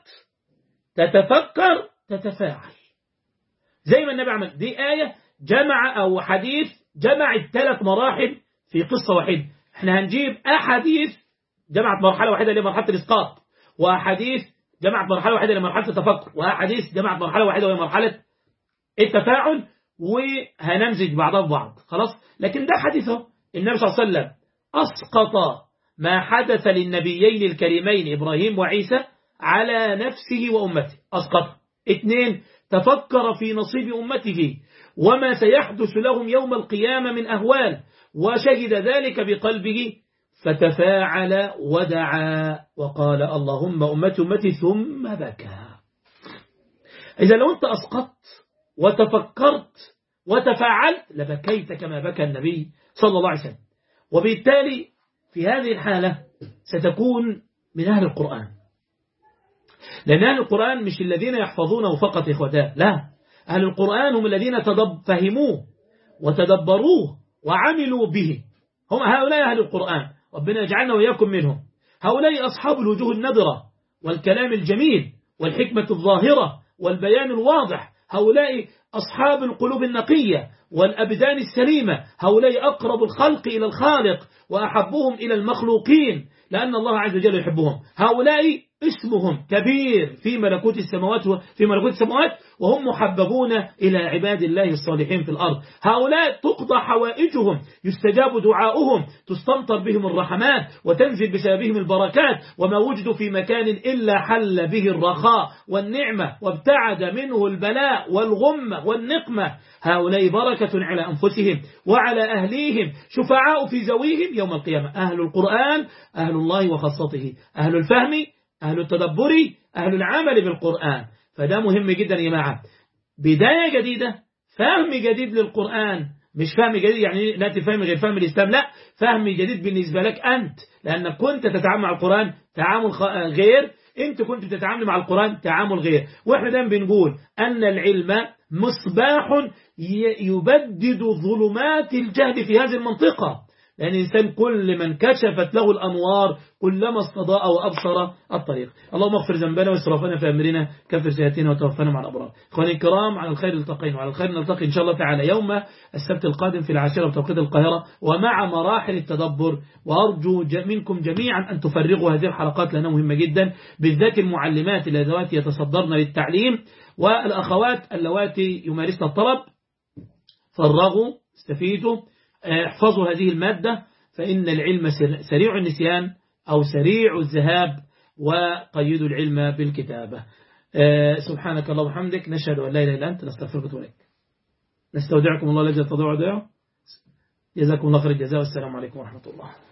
تتفكر تتفاعل زي ما النبي عمل دي آية جمع أو حديث جمع الثلاث مراحل في قصة واحدة احنا هنجيب أحاديث جمعت مرحلة واحدة لمرحلة الإسقاط وأحاديث جمعت مرحلة واحدة لمرحلة التفكر وأحاديث جمعت مرحلة واحدة وهي مرحلة التفاعل وهنمزج بعضها ببعض خلاص لكن ده حديثه النبي صلى الله عليه وسلم أسقط ما حدث للنبيين الكريمين إبراهيم وعيسى على نفسه وأمته أسقط اثنين تفكر في نصيب أمته وما سيحدث لهم يوم القيامة من أهوال وشهد ذلك بقلبه فتفاعل ودعا وقال اللهم أمتي أمتي ثم بكى إذا لو أنت أسقطت وتفكرت وتفاعلت لبكيت كما بكى النبي صلى الله عليه وسلم وبالتالي في هذه الحالة ستكون من أهل القرآن لأن أهل القرآن مش الذين يحفظونه فقط إخوتان لا أهل القرآن هم الذين تدب فهموه وتدبروه وعملوا به هم هؤلاء أهل القرآن ربنا يجعلنا وإياكم منهم هؤلاء أصحاب الوجوه النضرة والكلام الجميل والحكمة الظاهرة والبيان الواضح هؤلاء أصحاب القلوب النقية والأبدان السليمة هؤلاء أقرب الخلق إلى الخالق وأحبهم إلى المخلوقين لأن الله عز وجل يحبهم هؤلاء اسمهم كبير في ملكوت السماوات في ملكوت السماوات وهم محببون إلى عباد الله الصالحين في الأرض هؤلاء تقضى حوائجهم يستجاب دعاؤهم تستمطر بهم الرحمات وتنزل بسببهم البركات وما وجدوا في مكان إلا حل به الرخاء والنعمة وابتعد منه البلاء والغمة والنقمة هؤلاء بركة على أنفسهم وعلى أهليهم شفعاء في زويهم يوم القيامة أهل القرآن أهل الله وخاصته أهل الفهم أهل التدبر أهل العمل بالقرآن فده مهم جدا يا جماعة بداية جديدة فهم جديد للقرآن مش فهم جديد يعني لا تفهم غير فهم الإسلام لا فهم جديد بالنسبة لك أنت لأنك كنت تتعامل مع القرآن تعامل غير أنت كنت تتعامل مع القرآن تعامل غير وإحنا دايما بنقول أن العلم مصباح يبدد ظلمات الجهل في هذه المنطقة لأن الإنسان كل من كشفت له الأنوار كلما استضاء وأبصر الطريق اللهم اغفر ذنبنا واسرافنا في أمرنا كفر سيئاتنا وتوفنا مع الأبرار إخواني الكرام على الخير التقين وعلى الخير نلتقي إن شاء الله تعالى يوم السبت القادم في العاشرة بتوقيت القاهرة ومع مراحل التدبر وأرجو منكم جميعا أن تفرغوا هذه الحلقات لأنها مهمة جدا بالذات المعلمات اللواتي يتصدرن للتعليم والأخوات اللواتي يمارسن الطلب فرغوا استفيدوا احفظوا هذه المادة فإن العلم سريع النسيان أو سريع الذهاب وقيدوا العلم بالكتابة سبحانك اللهم وبحمدك نشهد أن لا إله إلا أنت نستغفرك ونتوب إليك نستودعكم الله الذي تضيع ودائعه جزاكم الله خير الجزاء والسلام عليكم ورحمة الله